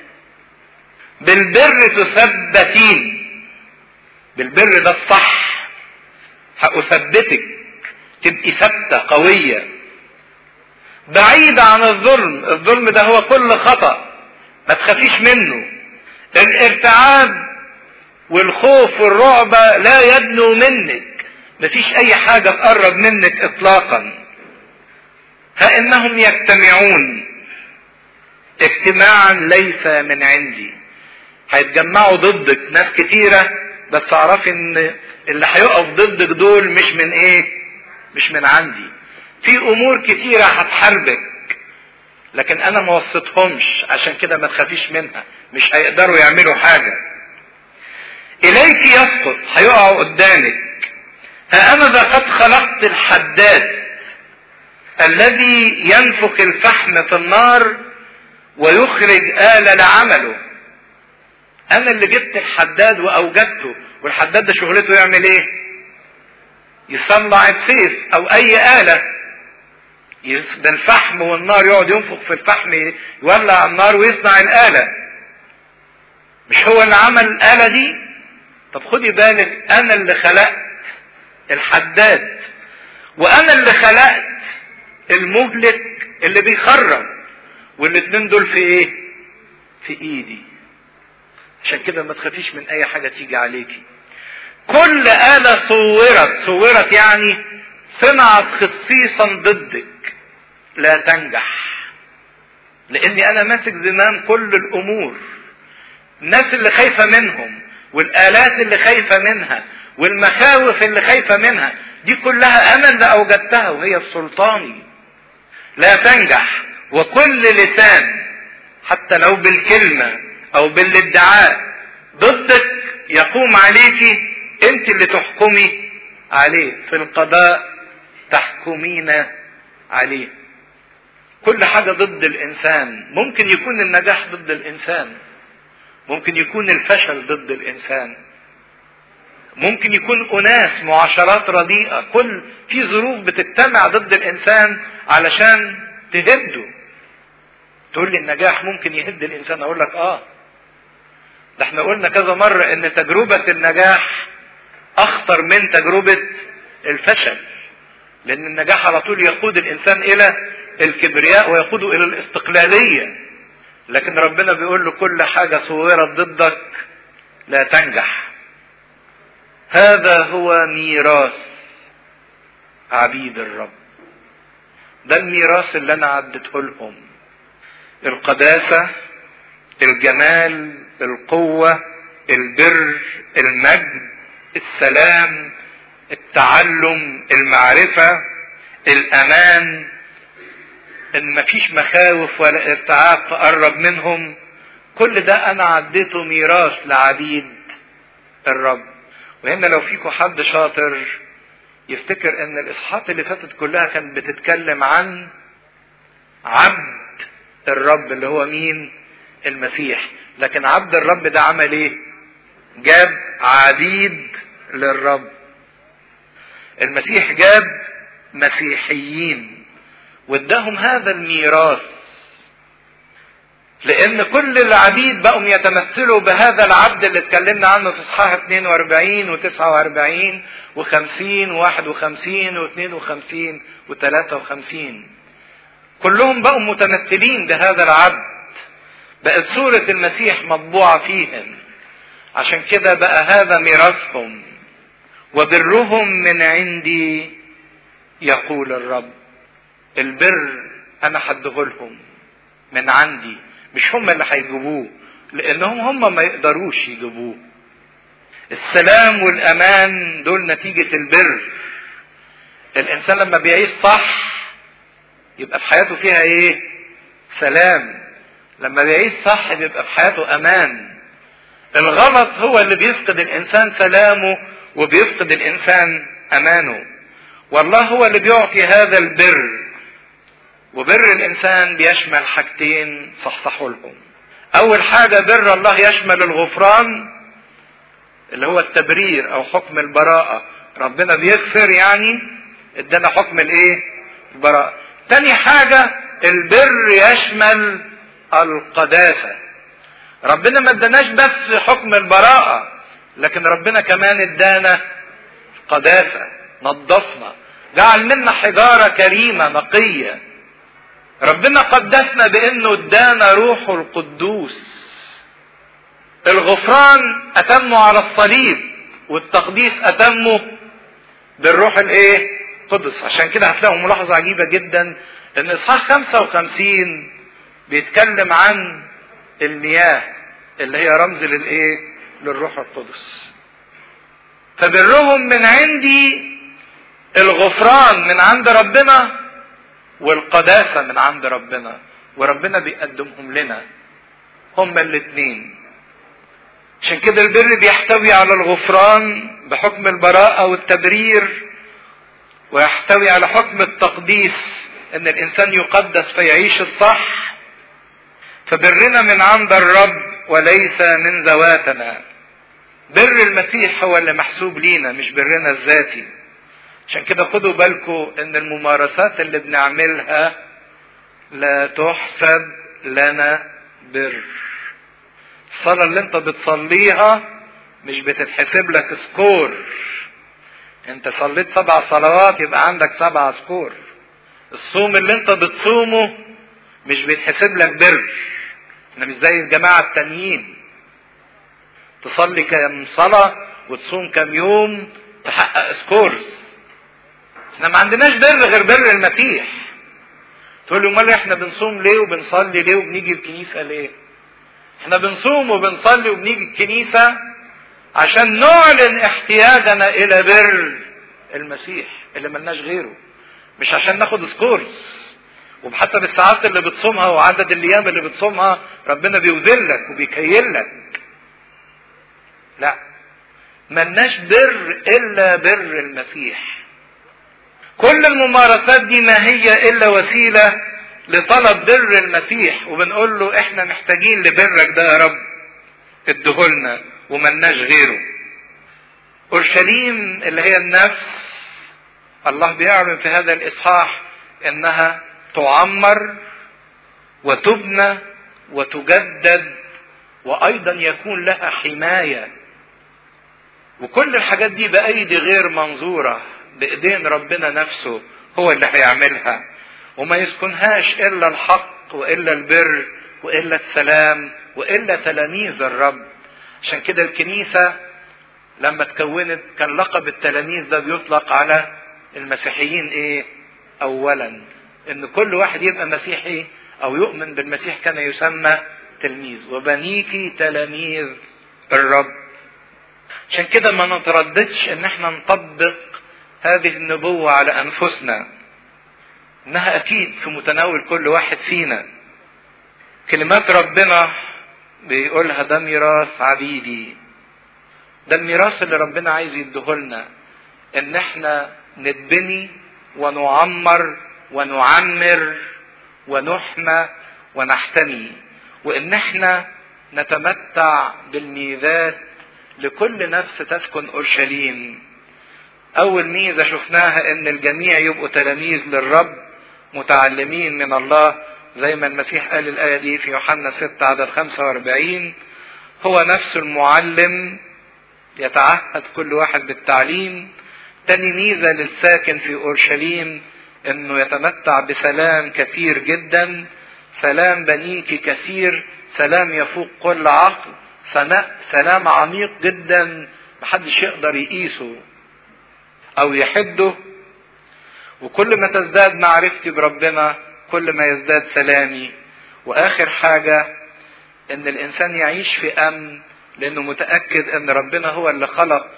بالبر تثبتين بالبر ده الصح هأثبتك تبقي ثابتة قوية بعيدة عن الظلم الظلم ده هو كل خطأ ما تخافيش منه الارتعاب والخوف والرعب لا يدنو منك مفيش اي حاجة تقرب منك اطلاقا ها انهم يجتمعون اجتماعا ليس من عندي هيتجمعوا ضدك ناس كتيرة بس اعرفي ان اللي هيقف ضدك دول مش من ايه مش من عندي في امور كتيرة هتحاربك لكن انا ما وصيتهمش عشان كده ما تخافيش منها مش هيقدروا يعملوا حاجة اليك يسقط هيقعوا قدامك ها انا ذا قد خلقت الحداد الذي ينفخ الفحم في النار ويخرج آلة لعمله انا اللي جبت الحداد واوجدته والحداد ده شغلته يعمل ايه يصنع السيف او اي آلة ده الفحم والنار يقعد ينفخ في الفحم يولع النار ويصنع الآلة مش هو اللي عمل الآلة دي طب خدي بالك انا اللي خلقت الحداد وانا اللي خلقت المهلك اللي بيخرب والاتنين دول في ايه في ايدي عشان كده ما تخافيش من اي حاجة تيجي عليكي كل آلة صورت صورت يعني صنعت خصيصا ضدك لا تنجح لاني انا ماسك زمام كل الامور الناس اللي خايفة منهم والآلات اللي خايفة منها والمخاوف اللي خايفة منها دي كلها انا اللي اوجدتها وهي في سلطاني لا تنجح وكل لسان حتى لو بالكلمة او بالادعاء ضدك يقوم عليكي انت اللي تحكمي عليه في القضاء تحكمين عليه كل حاجة ضد الانسان ممكن يكون النجاح ضد الانسان ممكن يكون الفشل ضد الانسان ممكن يكون اناس معاشرات رديئة كل في ظروف بتجتمع ضد الانسان علشان تهده تقول لي النجاح ممكن يهد الانسان اقول لك اه ده احنا قلنا كذا مرة ان تجربة النجاح اخطر من تجربة الفشل لان النجاح على طول يقود الانسان الى الكبرياء ويقوده الى الاستقلالية لكن ربنا بيقول له كل حاجة صورت ضدك لا تنجح هذا هو ميراث عبيد الرب ده الميراث اللي انا عدته لهم القداسة الجمال القوة البر المجد السلام التعلم المعرفة الامان ان مفيش مخاوف ولا ارتعاب تقرب منهم كل ده انا عديته ميراث لعبيد الرب وهنا لو فيكم حد شاطر يفتكر ان الاصحاحات اللي فاتت كلها كانت بتتكلم عن عبد الرب اللي هو مين المسيح لكن عبد الرب ده عمل ايه جاب عبيد للرب المسيح جاب مسيحيين واداهم هذا الميراث لان كل العبيد بقوا يتمثلوا بهذا العبد اللي اتكلمنا عنه في اصحاح 42 و49 و50 و51 و52 و53 كلهم بقوا متمثلين بهذا العبد بقت صورة المسيح مطبوعة فيهم عشان كده بقى هذا ميراثهم وبرهم من عندي يقول الرب البر انا هديهولهم من عندي مش هم اللي هيجيبوه لانهم هم ما يقدروش يجيبوه السلام والامان دول نتيجة البر الانسان لما بيعيش صح يبقى في حياته فيها ايه سلام لما بيعيش صح بيبقى في حياته امان الغلط هو اللي بيفقد الانسان سلامه وبيفقد الانسان امانه والله هو اللي بيعطي هذا البر وبر الانسان بيشمل حاجتين صحصحوا لهم اول حاجة بر الله يشمل الغفران اللي هو التبرير او حكم البراءة ربنا بيغفر يعني ادانا حكم الايه البراءة تاني حاجة البر يشمل القداسة ربنا ما اداناش بس حكم البراءة لكن ربنا كمان ادانا قداسة نظفنا جعل منا حجارة كريمة نقية ربنا قدسنا بانه ادانا روحه القدوس الغفران اتمه على الصليب والتقديس اتمه بالروح الايه قدس عشان كده هتلاقوا ملاحظة عجيبة جدا ان اصحاح 55 بيتكلم عن المياه اللي هي رمز للايه للروح القدس فبرهم من عندي الغفران من عند ربنا والقداسة من عند ربنا وربنا بيقدمهم لنا هما الاثنين عشان كده البر بيحتوي على الغفران بحكم البراءة والتبرير ويحتوي على حكم التقديس ان الانسان يقدس فيعيش الصح فبرنا من عند الرب وليس من ذواتنا بر المسيح هو اللي محسوب لينا مش برنا الذاتي عشان كده خدوا بالكم ان الممارسات اللي بنعملها لا تحسب لنا بر الصلاة اللي انت بتصليها مش بتتحسب لك سكور انت صليت سبع صلوات يبقى عندك سبع سكور الصوم اللي انت بتصومه مش بيتحسب لك بر احنا مش زي الجماعة التانيين تصلي كم صلاة وتصوم كم يوم تحقق سكورز احنا ما عندناش بر غير بر المسيح تقول لي امال احنا بنصوم ليه وبنصلي ليه وبنيجي الكنيسة ليه احنا بنصوم وبنصلي وبنيجي الكنيسة عشان نعلن احتياجنا الى بر المسيح اللي ملناش غيره مش عشان ناخد سكورز وبحسب الساعات اللي بتصومها وعدد الايام اللي بتصومها ربنا بيوزلك وبيكيلك لا ملناش بر الا بر المسيح كل الممارسات دي ما هي الا وسيله لطلب بر المسيح وبنقول له احنا محتاجين لبرك ده يا رب ادهولنا وملناش غيره اورشليم اللي هي النفس الله بيعلن في هذا الاصحاح انها تعمر وتبنى وتجدد وايضا يكون لها حمايه وكل الحاجات دي بايدي غير منظوره بايدين ربنا نفسه هو اللي هيعملها وما يسكنهاش الا الحق والا البر والا السلام والا تلاميذ الرب عشان كده الكنيسه لما تكونت كان لقب التلاميذ ده بيطلق على المسيحيين ايه اولا ان كل واحد يبقى مسيحي او يؤمن بالمسيح كان يسمى تلميذ وبنيك تلاميذ الرب عشان كده ما نترددش ان احنا نطبق هذه النبوة على انفسنا انها اكيد في متناول كل واحد فينا كلمات ربنا بيقولها ده ميراث عبيدي ده الميراث اللي ربنا عايز يديهولنا ان احنا نتبني ونعمر ونعمر ونحمى ونحتمي وان احنا نتمتع بالميزات لكل نفس تسكن اورشليم اول ميزه شفناها ان الجميع يبقوا تلاميذ للرب متعلمين من الله زي ما المسيح قال الآية دي في يوحنا 6 عدد 45 هو نفس المعلم يتعهد كل واحد بالتعليم تاني ميزة للساكن في أورشليم انه يتمتع بسلام كثير جدا سلام بنيك كثير سلام يفوق كل عقل سلام عميق جدا محدش يقدر يقيسه او يحده وكل ما تزداد معرفتي بربنا كل ما يزداد سلامي واخر حاجة ان الانسان يعيش في امن لانه متأكد ان ربنا هو اللي خلق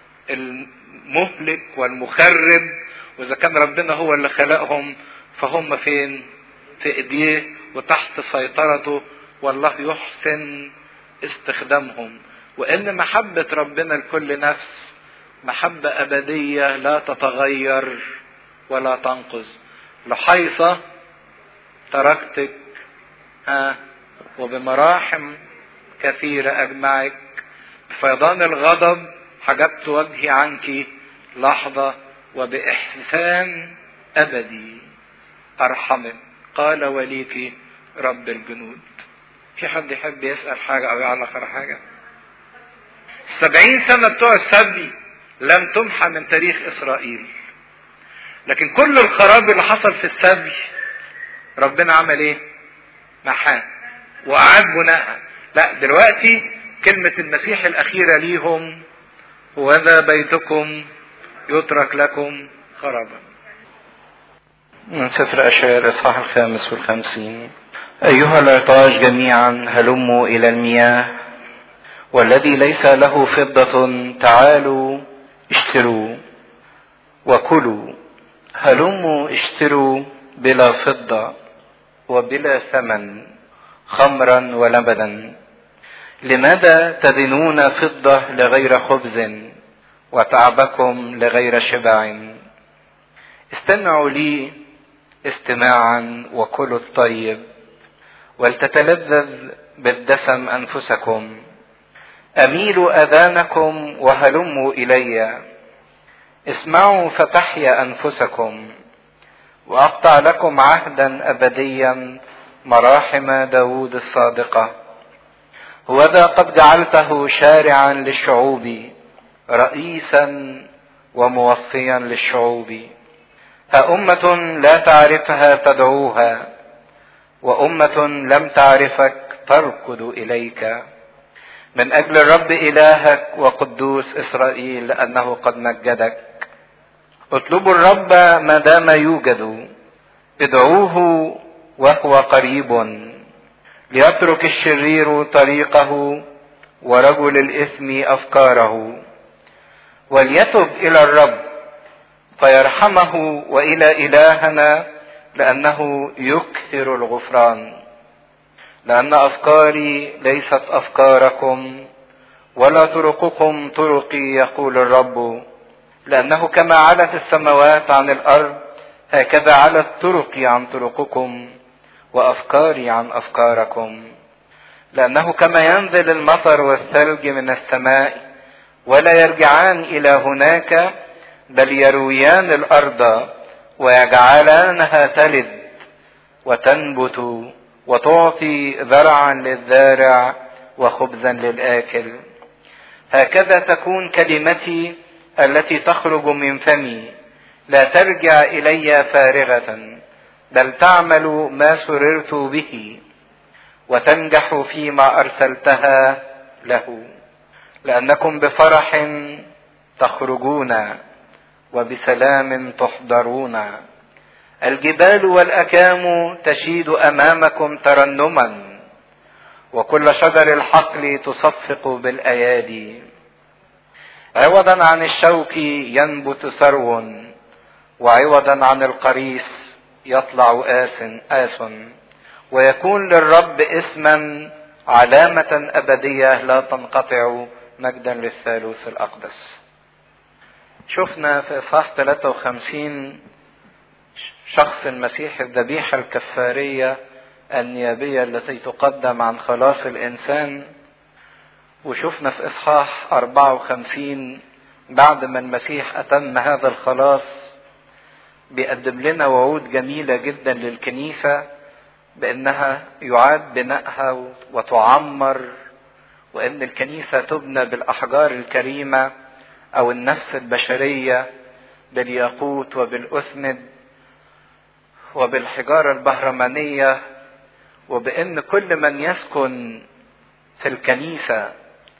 المهلك والمخرب واذا كان ربنا هو اللي خلقهم فهم فين في ايديه وتحت سيطرته والله يحسن استخدامهم وان محبة ربنا لكل نفس محبة ابدية لا تتغير ولا تنقص لحيصة تركتك ها وبمراحم كثيرة اجمعك بفيضان الغضب حجبت وجهي عنك لحظة وبإحسان أبدي أرحمك قال وليك رب الجنود في حد يحب يسأل حاجة أو يعلق على حاجة السبعين سنة بتوع السبي لم تمحى من تاريخ إسرائيل لكن كل الخراب اللي حصل في السبي ربنا عمل ايه محاه وأعاد بناءها لا دلوقتي كلمة المسيح الأخيرة ليهم وذا بيتكم يترك لكم خرابا من سفر أشعياء الإصحاح الخامس والخمسين أيها العطاش جميعا هلموا إلى المياه والذي ليس له فضة تعالوا اشتروا وكلوا هلموا اشتروا بلا فضة وبلا ثمن خمرا ولبنا لماذا تدنون فضة لغير خبز وتعبكم لغير شبع استمعوا لي استماعا وكلوا الطيب ولتتلذذ بالدسم انفسكم اميلوا اذانكم وهلموا الي اسمعوا فتحيا انفسكم واقطع لكم عهدا ابديا مراحم داود الصادقه وذا قد جعلته شارعا للشعوب رئيسا وموصيا للشعوب أأمة لا تعرفها تدعوها وأمة لم تعرفك تركض إليك من أجل الرب إلهك وقدوس إسرائيل لأنه قد مجدك اطلبوا الرب ما دام يوجد ادعوه وهو قريب ليترك الشرير طريقه ورجل الإثم أفكاره وليتب إلى الرب فيرحمه والى الهنا لانه يكثر الغفران لان افكاري ليست افكاركم ولا طرقكم طرقي يقول الرب لانه كما علت السماوات عن الارض هكذا علت طرقي عن طرقكم وافكاري عن افكاركم لانه كما ينزل المطر والثلج من السماء ولا يرجعان الى هناك بل يرويان الارض ويجعلانها تلد وتنبت وتعطي ذرعا للزارع وخبزا للاكل هكذا تكون كلمتي التي تخرج من فمي لا ترجع الي فارغه بل تعمل ما سررت به وتنجح فيما ارسلتها له لانكم بفرح تخرجون وبسلام تحضرون الجبال والاكام تشيد امامكم ترنما وكل شجر الحقل تصفق بالايادي عوضا عن الشوك ينبت ثرو وعوضا عن القريس يطلع آس آس ويكون للرب اسما علامة أبدية لا تنقطع مجدا للثالوث الأقدس شفنا في إصحاح 53 شخص المسيح الذبيحة الكفارية النيابية التي تقدم عن خلاص الإنسان وشفنا في إصحاح 54 بعد ما المسيح أتم هذا الخلاص بيقدم لنا وعود جميلة جدا للكنيسة بأنها يعاد بنائها وتعمر وأن الكنيسة تبنى بالأحجار الكريمة أو النفس البشرية بالياقوت وبالأثمد وبالحجارة البهرمانية وبأن كل من يسكن في الكنيسة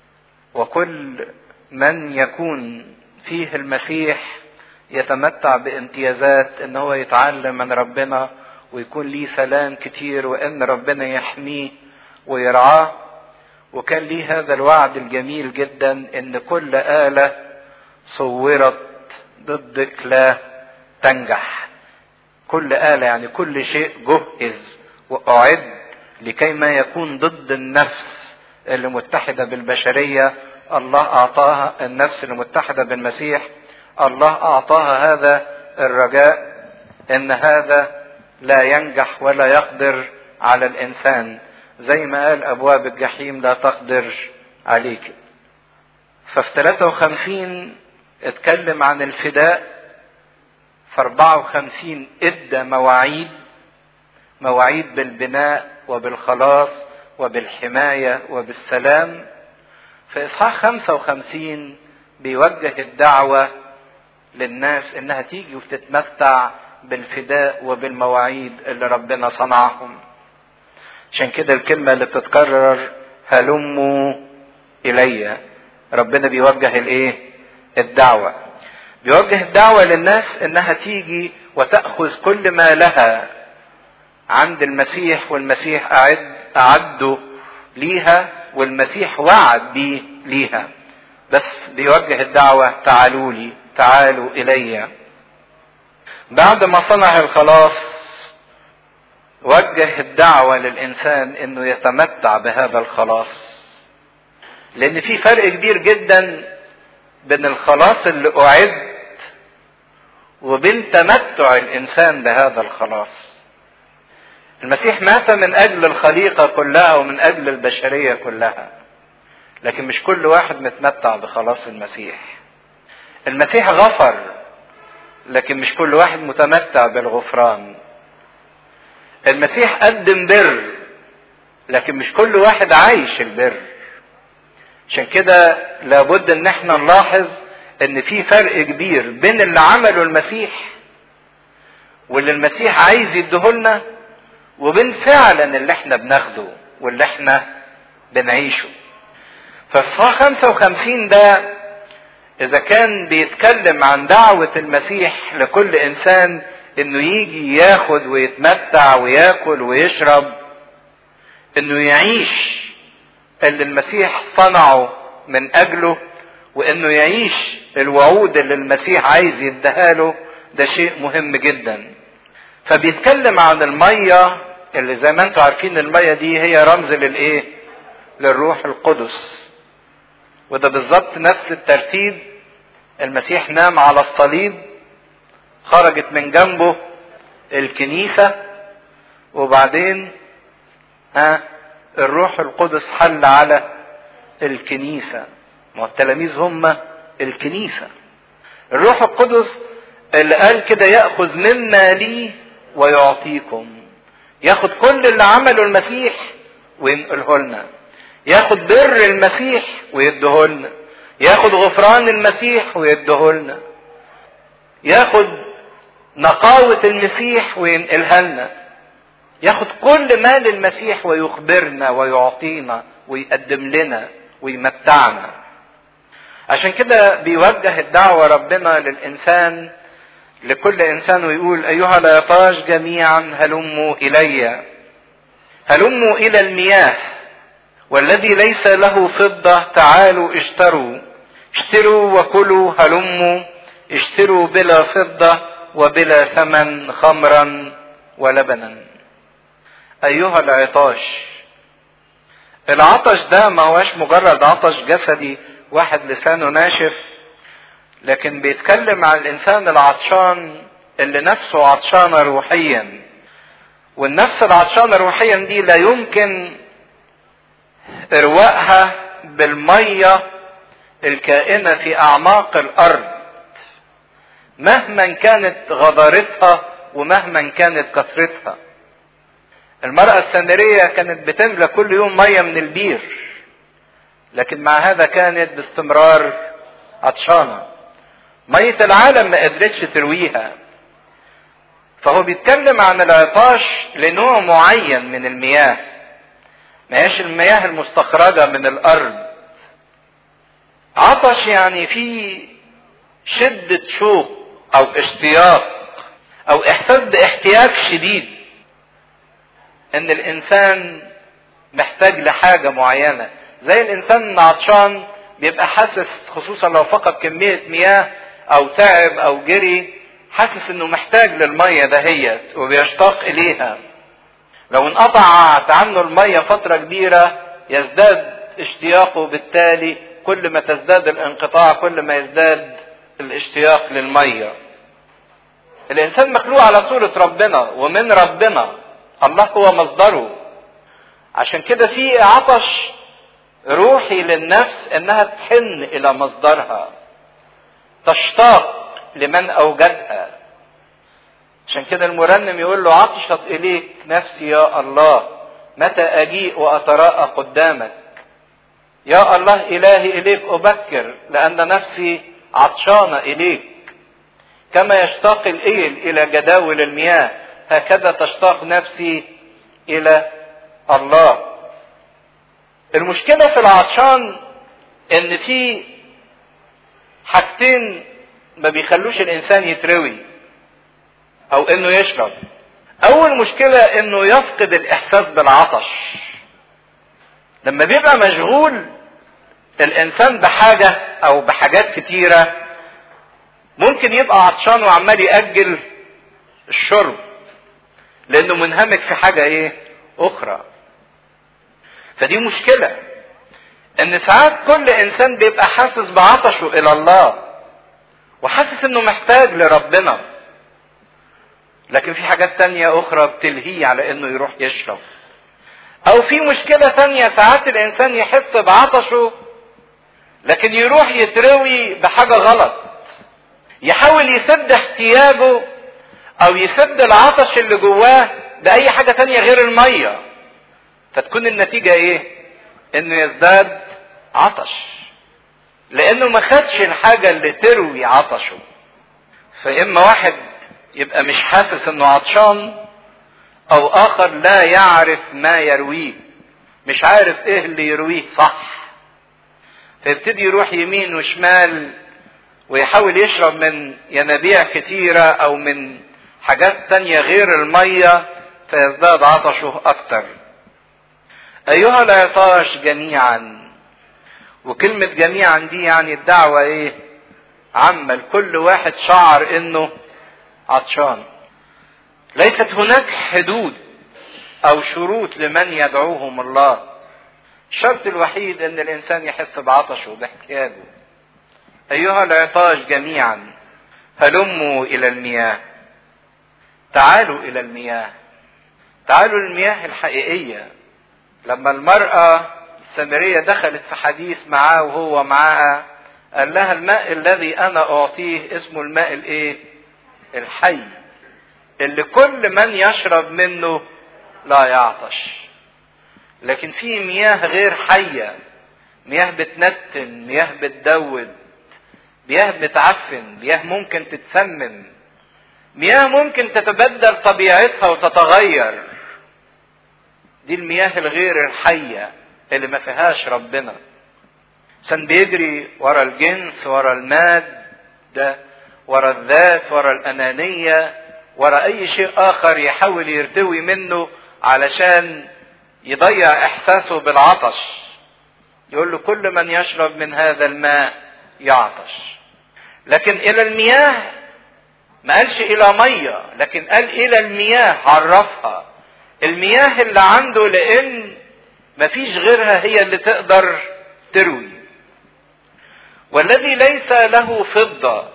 وكل من يكون فيه المسيح يتمتع بامتيازات ان هو يتعلم من ربنا ويكون ليه سلام كتير وان ربنا يحميه ويرعاه وكان ليه هذا الوعد الجميل جدا ان كل آلة صورت ضدك لا تنجح كل آلة يعني كل شيء جهز وأعد لكي ما يكون ضد النفس اللي متحدة بالبشرية الله أعطاها النفس المتحدة بالمسيح الله أعطاها هذا الرجاء إن هذا لا ينجح ولا يقدر على الإنسان زي ما قال أبواب الجحيم لا تقدر عليك ففي 53 اتكلم عن الفداء في 54 ادى مواعيد مواعيد بالبناء وبالخلاص وبالحماية وبالسلام في إصحاح 55 بيوجه الدعوة للناس إنها تيجي وتتمتع بالفداء وبالمواعيد اللي ربنا صنعهم عشان كده الكلمة اللي بتتكرر هلموا إلي ربنا بيوجه الإيه؟ الدعوة بيوجه الدعوة للناس إنها تيجي وتأخذ كل ما لها عند المسيح والمسيح أعد أعده ليها والمسيح وعد بيه ليها بس بيوجه الدعوة تعالوا لي تعالوا إلي بعد ما صنع الخلاص وجه الدعوة للإنسان إنه يتمتع بهذا الخلاص لأن في فرق كبير جدا بين الخلاص اللي أعد وبين تمتع الإنسان بهذا الخلاص المسيح مات من اجل الخليقه كلها ومن اجل البشريه كلها لكن مش كل واحد متمتع بخلاص المسيح المسيح غفر لكن مش كل واحد متمتع بالغفران المسيح قدم بر لكن مش كل واحد عايش البر عشان كده لابد ان احنا نلاحظ ان في فرق كبير بين اللي عمله المسيح واللي المسيح عايز يديهولنا وبين فعلا اللي احنا بناخده واللي احنا بنعيشه فالصحاح 55 ده اذا كان بيتكلم عن دعوة المسيح لكل انسان انه يجي ياخد ويتمتع وياكل ويشرب انه يعيش اللي المسيح صنعه من اجله وانه يعيش الوعود اللي المسيح عايز يديها له ده شيء مهم جدا فبيتكلم عن الميه اللي زي ما انتم عارفين الميه دي هي رمز للايه للروح القدس وده بالظبط نفس الترتيب المسيح نام على الصليب خرجت من جنبه الكنيسة وبعدين ها الروح القدس حل على الكنيسة ما التلاميذ هم الكنيسة الروح القدس اللي قال كده يأخذ مما لي ويعطيكم ياخد كل اللي عمله المسيح وينقله لنا ياخد بر المسيح ويديه لنا ياخد غفران المسيح ويديه لنا ياخد نقاوة المسيح وينقلها لنا ياخد كل مال المسيح ويخبرنا ويعطينا ويقدم لنا ويمتعنا عشان كده بيوجه الدعوة ربنا للإنسان لكل إنسان ويقول أيها العطاش جميعا هلموا إلي هلموا إلى المياه والذي ليس له فضة تعالوا اشتروا اشتروا وكلوا هلموا اشتروا بلا فضة وبلا ثمن خمرا ولبنا أيها العطاش العطش ده ما هوش مجرد عطش جسدي واحد لسانه ناشف لكن بيتكلم عن الإنسان العطشان اللي نفسه عطشانة روحيا والنفس العطشانة روحيا دي لا يمكن إرواءها بالمية الكائنة في أعماق الأرض مهما كانت غضارتها ومهما كانت كثرتها المرأة السامرية كانت بتملى كل يوم مية من البير لكن مع هذا كانت باستمرار عطشانة مية العالم ما قدرتش ترويها فهو بيتكلم عن العطاش لنوع معين من المياه ما هيش المياه المستخرجة من الأرض عطش يعني في شدة شوق أو اشتياق أو إحساس باحتياج شديد إن الإنسان محتاج لحاجة معينة زي الإنسان عطشان بيبقى حاسس خصوصا لو فقد كمية مياه أو تعب أو جري حاسس إنه محتاج للمية دهيت وبيشتاق إليها لو انقطعت عنه المية فترة كبيرة يزداد اشتياقه بالتالي كل ما تزداد الانقطاع كل ما يزداد الاشتياق للمية الانسان مخلوق على صورة ربنا ومن ربنا الله هو مصدره عشان كده في عطش روحي للنفس انها تحن الى مصدرها تشتاق لمن اوجدها عشان كده المرنم يقول له عطشت اليك نفسي يا الله متى اجيء واتراءى قدامك يا الله الهي اليك ابكر لان نفسي عطشانه اليك كما يشتاق الايل الى جداول المياه هكذا تشتاق نفسي الى الله المشكله في العطشان ان في حاجتين ما بيخلوش الانسان يتروي او انه يشرب اول مشكله انه يفقد الاحساس بالعطش لما بيبقى مشغول الانسان بحاجه او بحاجات كتيره ممكن يبقى عطشان وعمال ياجل الشرب لانه منهمك في حاجه ايه اخرى فدي مشكله ان ساعات كل انسان بيبقى حاسس بعطشه الى الله وحاسس انه محتاج لربنا لكن في حاجات تانية اخرى بتلهيه على انه يروح يشرب او في مشكلة تانية ساعات الانسان يحس بعطشه لكن يروح يتروي بحاجة غلط يحاول يسد احتياجه او يسد العطش اللي جواه باي حاجة تانية غير المية فتكون النتيجة ايه انه يزداد عطش لانه ما خدش الحاجة اللي تروي عطشه فاما واحد يبقى مش حاسس انه عطشان او اخر لا يعرف ما يرويه مش عارف ايه اللي يرويه صح فيبتدي يروح يمين وشمال ويحاول يشرب من ينابيع كتيرة او من حاجات تانية غير المية فيزداد عطشه اكتر ايها العطاش جميعا وكلمة جميعا دي يعني الدعوة ايه عامة لكل واحد شعر انه عطشان ليست هناك حدود او شروط لمن يدعوهم الله الشرط الوحيد ان الانسان يحس بعطشه باحتياجه ايها العطاش جميعا هلموا الى المياه تعالوا الى المياه تعالوا للمياه الحقيقيه لما المراه السامريه دخلت في حديث معاه وهو معاها قال لها الماء الذي انا اعطيه اسمه الماء الايه الحي اللي كل من يشرب منه لا يعطش لكن في مياه غير حية مياه بتنتن مياه بتدود مياه بتعفن مياه ممكن تتسمم مياه ممكن تتبدل طبيعتها وتتغير دي المياه الغير الحية اللي ما فيهاش ربنا سن بيجري ورا الجنس ورا المادة ورا الذات ورا الأنانية ورا أي شيء آخر يحاول يرتوي منه علشان يضيع إحساسه بالعطش يقول له كل من يشرب من هذا الماء يعطش لكن إلى المياه ما قالش إلى مية لكن قال إلى المياه عرفها المياه اللي عنده لأن مفيش غيرها هي اللي تقدر تروي والذي ليس له فضة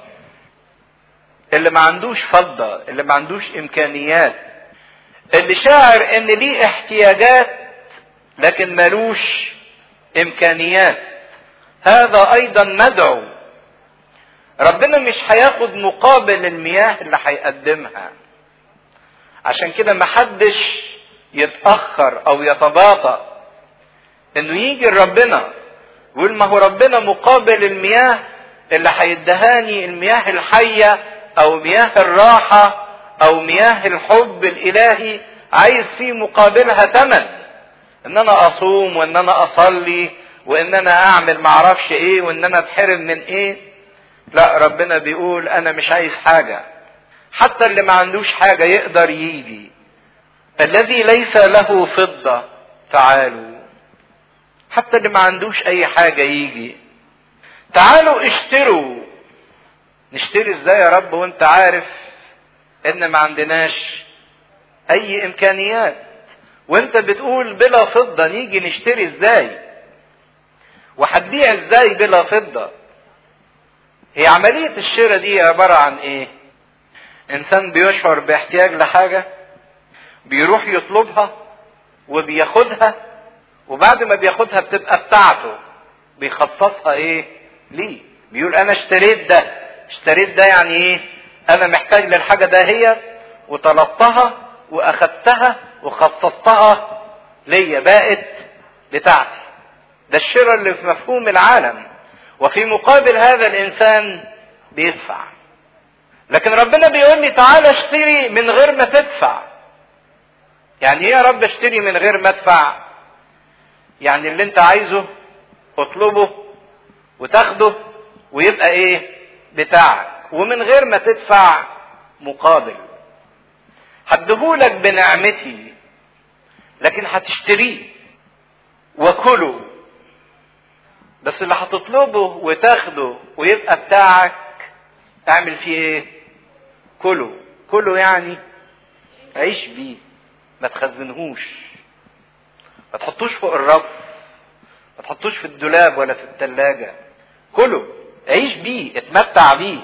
اللي ما عندوش فضة اللي ما عندوش إمكانيات اللي شاعر إن ليه احتياجات لكن ملوش إمكانيات هذا أيضا مدعو ربنا مش هياخد مقابل المياه اللي هيقدمها عشان كده محدش يتأخر او يتباطأ انه يجي لربنا يقول ما هو ربنا مقابل المياه اللي هيدهاني المياه الحية او مياه الراحة او مياه الحب الالهي عايز فيه مقابلها ثمن ان انا اصوم وان انا اصلي وان انا اعمل معرفش ايه وان انا اتحرم من ايه لا ربنا بيقول انا مش عايز حاجة حتى اللي ما عندوش حاجة يقدر يجي الذي ليس له فضة تعالوا حتى اللي ما عندوش اي حاجة يجي تعالوا اشتروا نشتري ازاي يا رب وانت عارف ان ما عندناش اي امكانيات وانت بتقول بلا فضة نيجي نشتري ازاي وهتبيع ازاي بلا فضة هي عملية الشراء دي عبارة عن ايه انسان بيشعر باحتياج لحاجة بيروح يطلبها وبياخدها وبعد ما بياخدها بتبقى بتاعته بيخصصها ايه ليه بيقول انا اشتريت ده اشتريت ده يعني ايه انا محتاج للحاجة ده هي وطلبتها واخدتها وخصصتها ليا بقت بتاعتي ده الشراء اللي في مفهوم العالم وفي مقابل هذا الانسان بيدفع لكن ربنا بيقول لي تعالى اشتري من غير ما تدفع يعني ايه يا رب اشتري من غير ما ادفع يعني اللي انت عايزه اطلبه وتاخده ويبقى ايه بتاعك ومن غير ما تدفع مقابل هديهولك بنعمتي لكن هتشتريه وكله بس اللي هتطلبه وتاخده ويبقى بتاعك اعمل فيه ايه كله كله يعني عيش بيه ما تخزنهوش ما تحطوش فوق الرف ما تحطوش في الدولاب ولا في التلاجة كله عيش بيه اتمتع بيه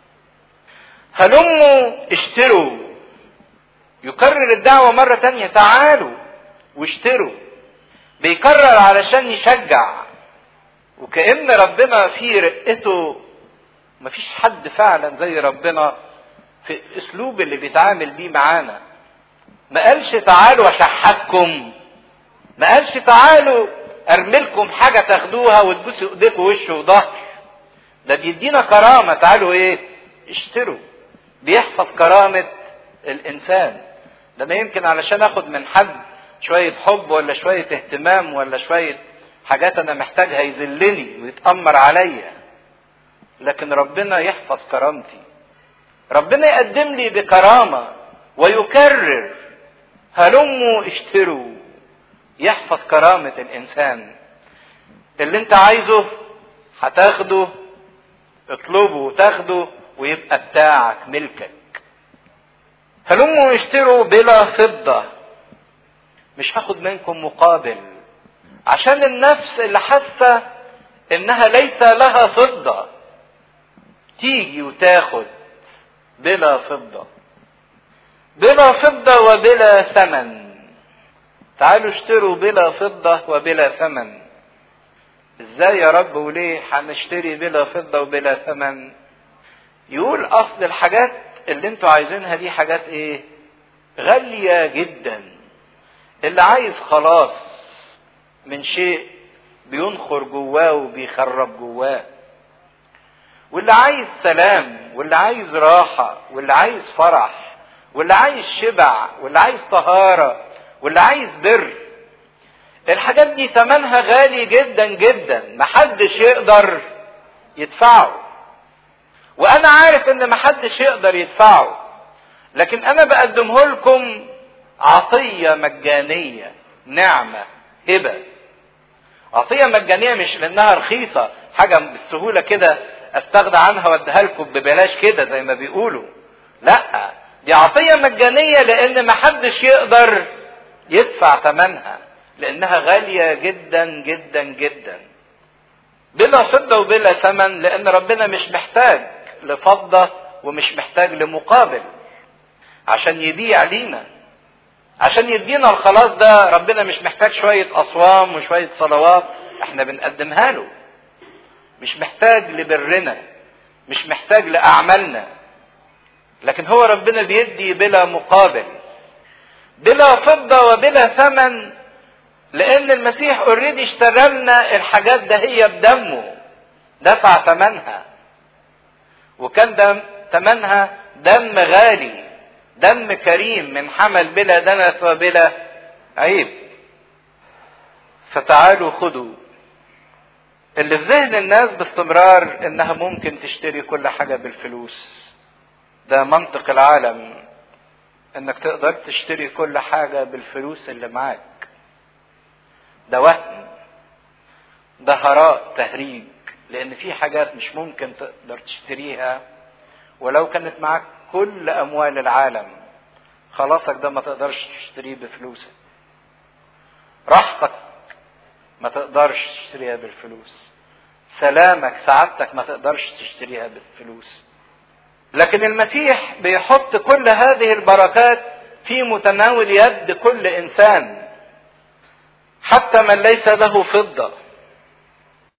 هلموا اشتروا يكرر الدعوة مرة تانية تعالوا واشتروا بيكرر علشان يشجع وكأن ربنا في رقته مفيش حد فعلا زي ربنا في الاسلوب اللي بيتعامل بيه معانا ما قالش تعالوا اشحتكم ما قالش تعالوا ارملكم حاجة تاخدوها وتبوسوا ايديكم وش وظهر ده بيدينا كرامة تعالوا ايه اشتروا بيحفظ كرامة الانسان ده انا يمكن علشان اخد من حد شوية حب ولا شوية اهتمام ولا شوية حاجات انا محتاجها يذلني ويتأمر عليا لكن ربنا يحفظ كرامتي ربنا يقدم لي بكرامة ويكرر هلموا اشتروا يحفظ كرامة الإنسان اللي أنت عايزه هتاخده اطلبه وتاخده ويبقى بتاعك ملكك هلموا اشتروا بلا فضة مش هاخد منكم مقابل عشان النفس اللي حاسة انها ليس لها فضة تيجي وتاخد بلا فضة بلا فضة وبلا ثمن تعالوا اشتروا بلا فضة وبلا ثمن ازاي يا رب وليه هنشتري بلا فضة وبلا ثمن يقول اصل الحاجات اللي انتوا عايزينها دي حاجات ايه غالية جدا اللي عايز خلاص من شيء بينخر جواه وبيخرب جواه واللي عايز سلام واللي عايز راحة واللي عايز فرح واللي عايز شبع واللي عايز طهارة واللي عايز بر الحاجات دي ثمنها غالي جدا جدا محدش يقدر يدفعه وانا عارف ان محدش يقدر يدفعه لكن انا بقدمه لكم عطية مجانية نعمة هبة عطية مجانية مش لانها رخيصة حاجة بالسهولة كده استغنى عنها واديها لكم ببلاش كده زي ما بيقولوا لا دي عطية مجانية لان محدش يقدر يدفع ثمنها لانها غالية جدا جدا جدا بلا فضة وبلا ثمن لان ربنا مش محتاج لفضة ومش محتاج لمقابل عشان يبيع لينا عشان يدينا الخلاص ده ربنا مش محتاج شوية أصوام وشوية صلوات احنا بنقدمها له مش محتاج لبرنا مش محتاج لاعمالنا لكن هو ربنا بيدي بلا مقابل بلا فضة وبلا ثمن لان المسيح اوريدي اشترى لنا الحاجات ده هي بدمه دفع ثمنها وكان دم ثمنها دم غالي دم كريم من حمل بلا دنس وبلا عيب فتعالوا خذوا اللي في ذهن الناس باستمرار انها ممكن تشتري كل حاجه بالفلوس ده منطق العالم انك تقدر تشتري كل حاجه بالفلوس اللي معاك ده وهم ده هراء تهريج لان في حاجات مش ممكن تقدر تشتريها ولو كانت معاك كل اموال العالم خلاصك ده ما تقدرش تشتريه بفلوسك راحتك ما تقدرش تشتريها بالفلوس سلامك سعادتك ما تقدرش تشتريها بالفلوس لكن المسيح بيحط كل هذه البركات في متناول يد كل انسان حتى من ليس له فضه